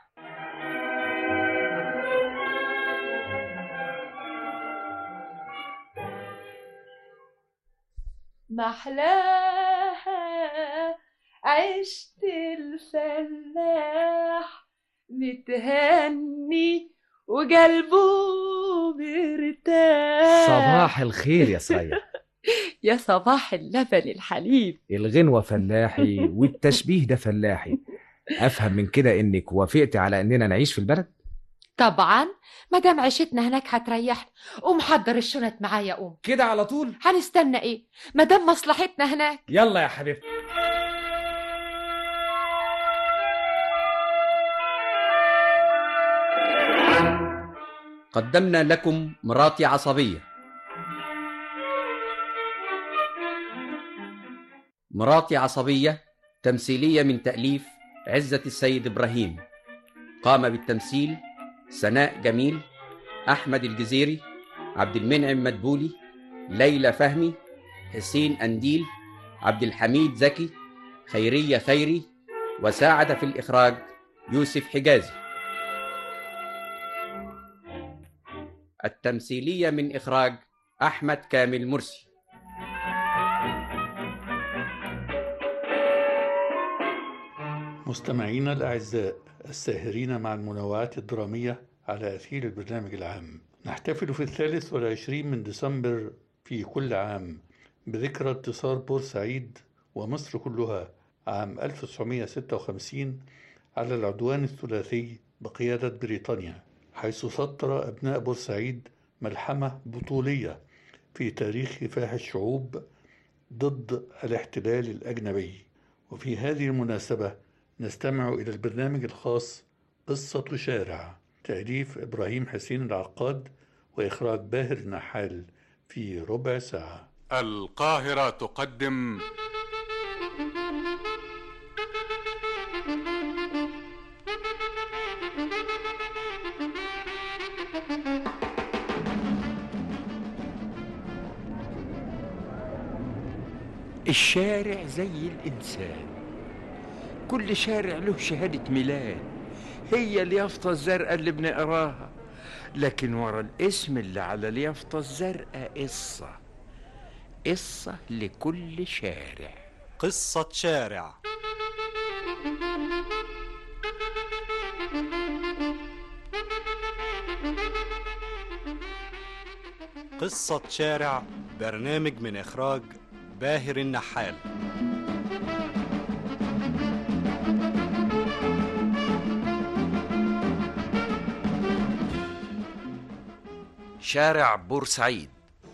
محلاها عشت الفلاح متهني وقلبه مرتاح صباح الخير يا سرية يا صباح اللبن الحليب الغنوة فلاحي والتشبيه ده فلاحي افهم من كده انك وافقت على اننا نعيش في البلد طبعا ما دام عيشتنا هناك هتريحنا قوم حضر الشنط معايا قوم كده على طول هنستنى ايه ما دام مصلحتنا هناك يلا يا حبيبتي قدمنا لكم مراتي عصبية مراتي عصبية تمثيلية من تأليف عزة السيد إبراهيم قام بالتمثيل سناء جميل أحمد الجزيري عبد المنعم مدبولي ليلى فهمي حسين أنديل عبد الحميد زكي خيرية خيري وساعد في الإخراج يوسف حجازي التمثيلية من إخراج أحمد كامل مرسي مستمعينا الأعزاء الساهرين مع المنوعات الدرامية على أثير البرنامج العام نحتفل في الثالث والعشرين من ديسمبر في كل عام بذكرى انتصار بورسعيد ومصر كلها عام 1956 على العدوان الثلاثي بقيادة بريطانيا حيث سطر أبناء بورسعيد ملحمة بطولية في تاريخ كفاح الشعوب ضد الاحتلال الأجنبي وفي هذه المناسبة نستمع إلى البرنامج الخاص قصة شارع تأليف إبراهيم حسين العقاد وإخراج باهر النحال في ربع ساعة القاهرة تقدم الشارع زي الإنسان كل شارع له شهادة ميلاد هي اليافطة الزرقاء اللي بنقراها لكن ورا الاسم اللي على اليافطة الزرقاء قصة قصة لكل شارع قصة شارع قصة شارع برنامج من إخراج باهر النحال شارع بورسعيد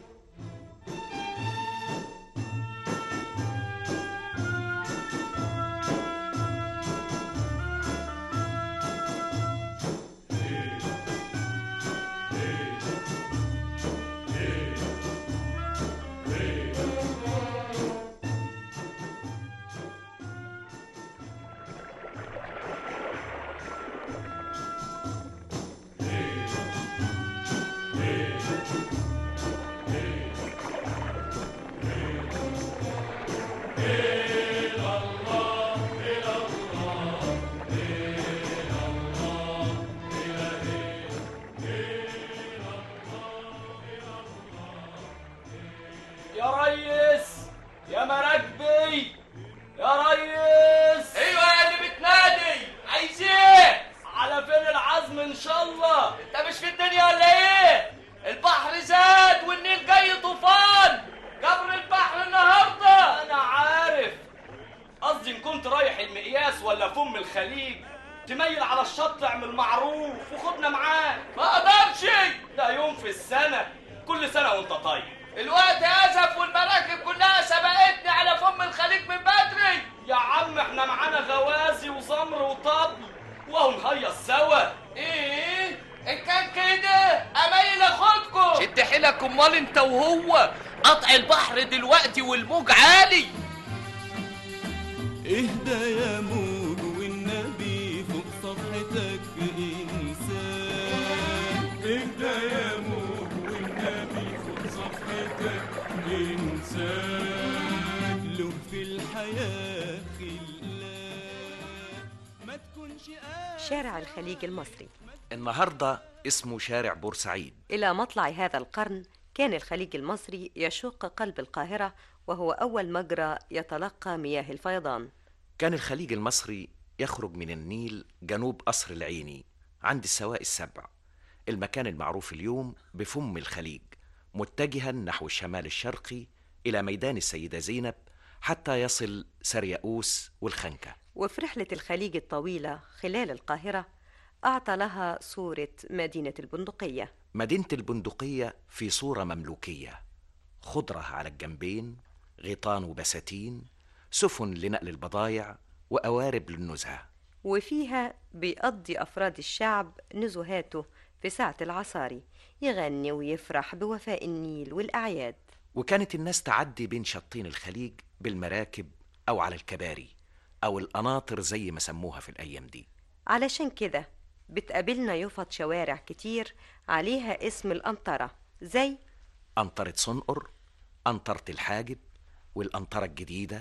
يا ريس يا مراكبي يا ريس ايوه يا اللي بتنادي عايز ايه على فين العزم ان شاء الله انت مش في الدنيا ولا ايه البحر زاد والنيل جاي طوفان جبر البحر النهارده انا عارف قصدي ان كنت رايح المقياس ولا فم الخليج تميل على الشط اعمل معروف وخدنا معاك ما اقدرش ده يوم في السنه كل سنه وانت طيب الوقت ازف والمراكب كلها سبقتني على فم الخليج من بدري يا عم احنا معانا غوازي وزمر وطبل وهو نهيص سوا ايه ان كان كده اميل اخدكم شد حيلك امال انت وهو قطع البحر دلوقتي والموج عالي اهدى يا موج والنبي فوق صفحتك انسان اهدى يا موج والنبي فوق صفحتك انسان له في الحياة خلاف ما تكونش شارع الخليج المصري النهاردة اسمه شارع بورسعيد إلى مطلع هذا القرن كان الخليج المصري يشق قلب القاهرة وهو أول مجرى يتلقى مياه الفيضان كان الخليج المصري يخرج من النيل جنوب قصر العيني عند السواء السبع المكان المعروف اليوم بفم الخليج متجها نحو الشمال الشرقي إلى ميدان السيدة زينب حتى يصل سرياؤوس والخنكة وفي رحلة الخليج الطويلة خلال القاهرة أعطى لها صورة مدينة البندقية مدينة البندقية في صورة مملوكية خضرة على الجنبين غيطان وبساتين سفن لنقل البضايع وقوارب للنزهة وفيها بيقضي أفراد الشعب نزهاته في ساعة العصاري يغني ويفرح بوفاء النيل والأعياد وكانت الناس تعدي بين شطين الخليج بالمراكب أو على الكباري أو القناطر زي ما سموها في الأيام دي علشان كده بتقابلنا يفط شوارع كتير عليها اسم الأنطرة زي أنطرة صنقر أنطرة الحاجب والأنطرة الجديدة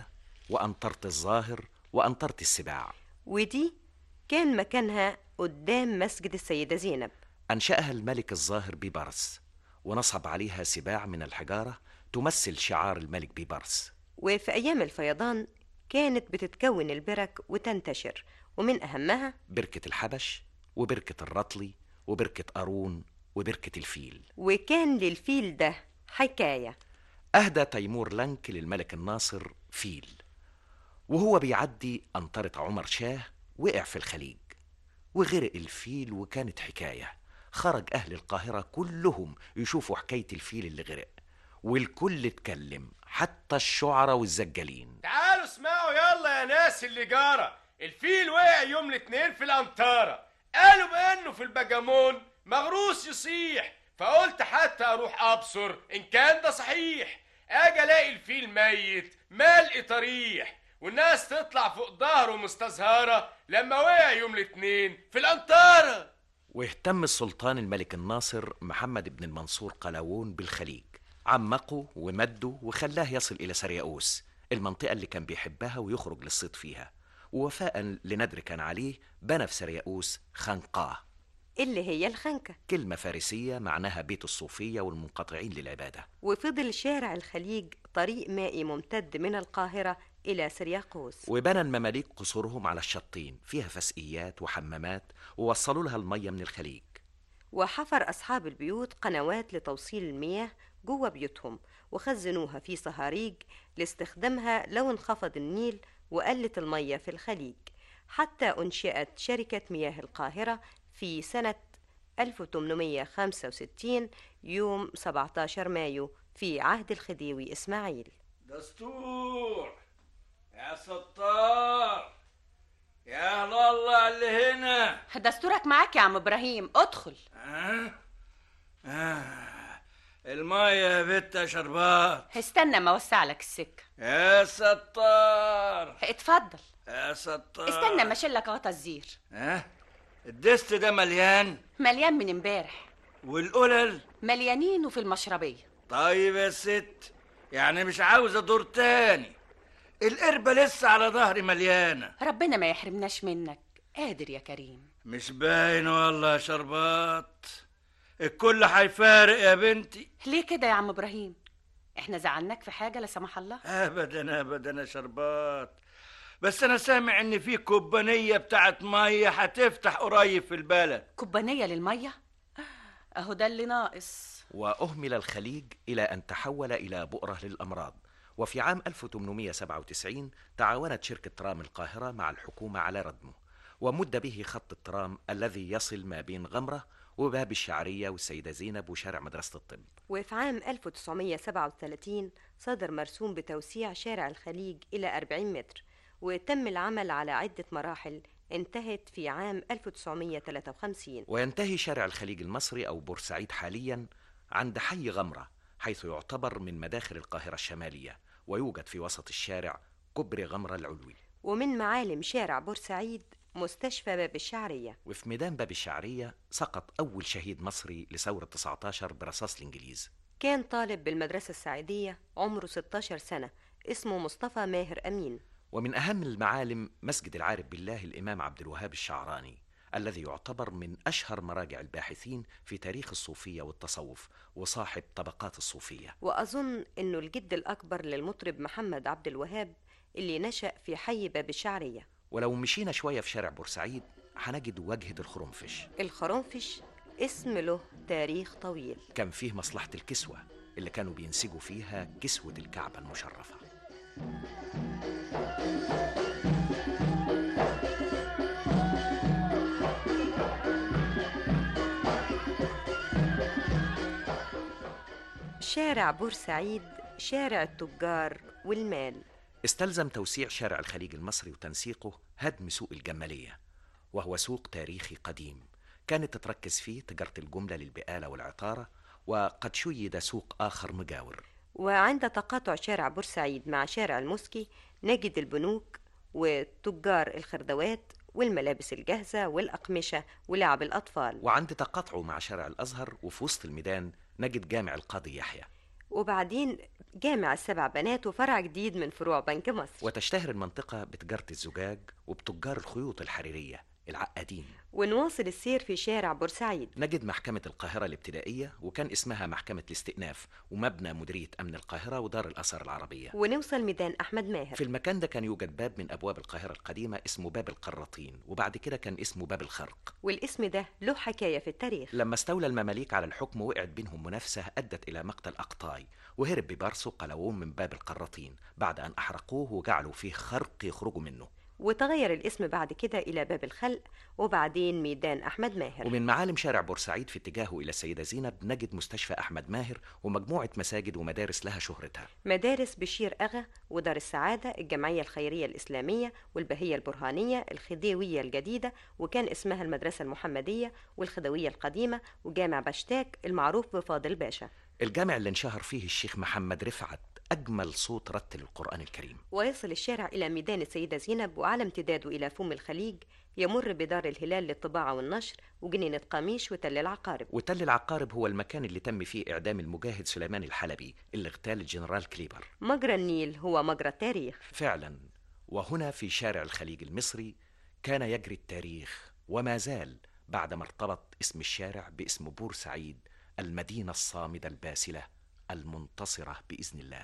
وأنطرة الظاهر وأنطرة السباع ودي كان مكانها قدام مسجد السيدة زينب أنشأها الملك الظاهر بيبرس ونصب عليها سباع من الحجارة تمثل شعار الملك بيبرس وفي أيام الفيضان كانت بتتكون البرك وتنتشر ومن أهمها بركة الحبش وبركة الرطلي وبركة قارون وبركة الفيل وكان للفيل ده حكاية أهدى تيمور لنك للملك الناصر فيل وهو بيعدي أنطرة عمر شاه وقع في الخليج وغرق الفيل وكانت حكاية خرج أهل القاهرة كلهم يشوفوا حكاية الفيل اللي غرق والكل اتكلم حتى الشعراء والزجالين تعالوا اسمعوا يلا يا ناس اللي جارة الفيل وقع يوم الاثنين في الأنطارة قالوا بأنه في البجامون مغروس يصيح فقلت حتى أروح أبصر إن كان ده صحيح أجي ألاقي الفيل ميت ملء طريح والناس تطلع فوق ظهره مستزهرة لما وقع يوم الاثنين في الأنطارة واهتم السلطان الملك الناصر محمد بن المنصور قلاوون بالخليج عمقه ومده وخلاه يصل إلى سرياؤوس المنطقة اللي كان بيحبها ويخرج للصيد فيها ووفاء لندر كان عليه بنى في سرياؤوس خنقاه اللي هي الخنكة كلمة فارسية معناها بيت الصوفية والمنقطعين للعبادة وفضل شارع الخليج طريق مائي ممتد من القاهرة إلى سرياقوس وبنى المماليك قصورهم على الشطين فيها فسقيات وحمامات ووصلوا لها المية من الخليج وحفر أصحاب البيوت قنوات لتوصيل المياه جوه بيوتهم وخزنوها في صهاريج لاستخدامها لو انخفض النيل وقلت المية في الخليج حتى أنشئت شركة مياه القاهرة في سنة 1865 يوم 17 مايو في عهد الخديوي إسماعيل دستور يا ستار يا أهل الله اللي هنا دستورك معاك يا عم ابراهيم ادخل آه؟ آه. المية يا بت يا شربات استنى ما اوسع لك السكه يا ستار اتفضل يا ستار استنى ما اشيل لك غطا الزير ها الدست ده مليان مليان من امبارح والقلل مليانين وفي المشربيه طيب يا ست يعني مش عاوز ادور تاني القربة لسه على ظهري مليانة ربنا ما يحرمناش منك قادر يا كريم مش باين والله يا شربات الكل هيفارق يا بنتي ليه كده يا عم ابراهيم احنا زعلناك في حاجه لا سمح الله ابدا ابدا يا شربات بس انا سامع ان في كوبانيه بتاعت ميه هتفتح قريب في البلد كوبانيه للميه اهو ده اللي ناقص وأهمل الخليج إلى أن تحول إلى بؤرة للأمراض وفي عام 1897 تعاونت شركة ترام القاهرة مع الحكومة على ردمه ومد به خط الترام الذي يصل ما بين غمرة وباب الشعرية والسيدة زينب وشارع مدرسة الطب وفي عام 1937 صدر مرسوم بتوسيع شارع الخليج إلى 40 متر وتم العمل على عدة مراحل انتهت في عام 1953 وينتهي شارع الخليج المصري أو بورسعيد حاليا عند حي غمرة حيث يعتبر من مداخل القاهرة الشمالية ويوجد في وسط الشارع كبر غمرة العلوي ومن معالم شارع بورسعيد مستشفى باب الشعرية وفي ميدان باب الشعرية سقط أول شهيد مصري لثورة 19 برصاص الإنجليز كان طالب بالمدرسة السعيدية عمره 16 سنة اسمه مصطفى ماهر أمين ومن أهم المعالم مسجد العارف بالله الإمام عبد الوهاب الشعراني الذي يعتبر من أشهر مراجع الباحثين في تاريخ الصوفية والتصوف وصاحب طبقات الصوفية وأظن أنه الجد الأكبر للمطرب محمد عبد الوهاب اللي نشأ في حي باب الشعرية ولو مشينا شوية في شارع بورسعيد هنجد وجهة الخرنفش الخرنفش اسم له تاريخ طويل كان فيه مصلحة الكسوة اللي كانوا بينسجوا فيها كسوة الكعبة المشرفة شارع بورسعيد شارع التجار والمال استلزم توسيع شارع الخليج المصري وتنسيقه هدم سوق الجمالية وهو سوق تاريخي قديم كانت تتركز فيه تجارة الجملة للبقالة والعطارة وقد شيد سوق آخر مجاور وعند تقاطع شارع بورسعيد مع شارع المسكي نجد البنوك وتجار الخردوات والملابس الجاهزة والأقمشة ولعب الأطفال وعند تقاطعه مع شارع الأزهر وفي وسط الميدان نجد جامع القاضي يحيى وبعدين جامع السبع بنات وفرع جديد من فروع بنك مصر وتشتهر المنطقة بتجارة الزجاج وبتجار الخيوط الحريرية العقادين ونواصل السير في شارع بورسعيد نجد محكمة القاهرة الابتدائية وكان اسمها محكمة الاستئناف ومبنى مديرية أمن القاهرة ودار الآثار العربية ونوصل ميدان أحمد ماهر في المكان ده كان يوجد باب من أبواب القاهرة القديمة اسمه باب القراطين وبعد كده كان اسمه باب الخرق والاسم ده له حكاية في التاريخ لما استولى المماليك على الحكم وقعت بينهم منافسة أدت إلى مقتل أقطاي وهرب ببارسو قلاوون من باب القراطين بعد أن أحرقوه وجعلوا فيه خرق يخرجوا منه وتغير الاسم بعد كده إلى باب الخلق وبعدين ميدان أحمد ماهر ومن معالم شارع بورسعيد في اتجاهه إلى السيدة زينب نجد مستشفى أحمد ماهر ومجموعة مساجد ومدارس لها شهرتها مدارس بشير أغا ودار السعادة الجمعية الخيرية الإسلامية والبهية البرهانية الخديوية الجديدة وكان اسمها المدرسة المحمدية والخدوية القديمة وجامع بشتاك المعروف بفاضل باشا الجامع اللي انشهر فيه الشيخ محمد رفعت أجمل صوت رتل القرآن الكريم ويصل الشارع إلى ميدان السيدة زينب وعلى امتداده إلى فم الخليج يمر بدار الهلال للطباعة والنشر وجنينة قميش وتل العقارب وتل العقارب هو المكان اللي تم فيه إعدام المجاهد سليمان الحلبي اللي اغتال الجنرال كليبر مجرى النيل هو مجرى التاريخ فعلا وهنا في شارع الخليج المصري كان يجري التاريخ وما زال بعدما ارتبط اسم الشارع باسم بورسعيد المدينة الصامدة الباسلة المنتصرة بإذن الله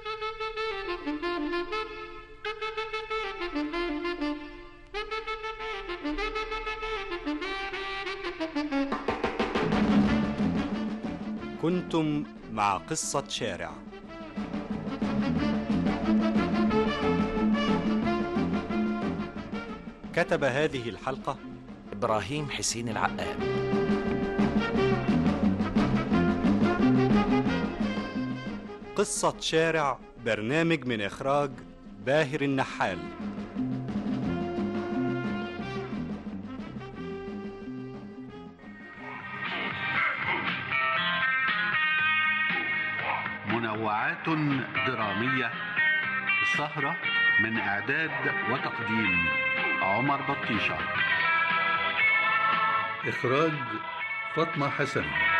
كنتم مع قصة شارع كتب هذه الحلقة إبراهيم حسين العقاد قصة شارع برنامج من إخراج باهر النحال منوعات درامية السهرة من إعداد وتقديم عمر بطيشة إخراج فاطمة حسن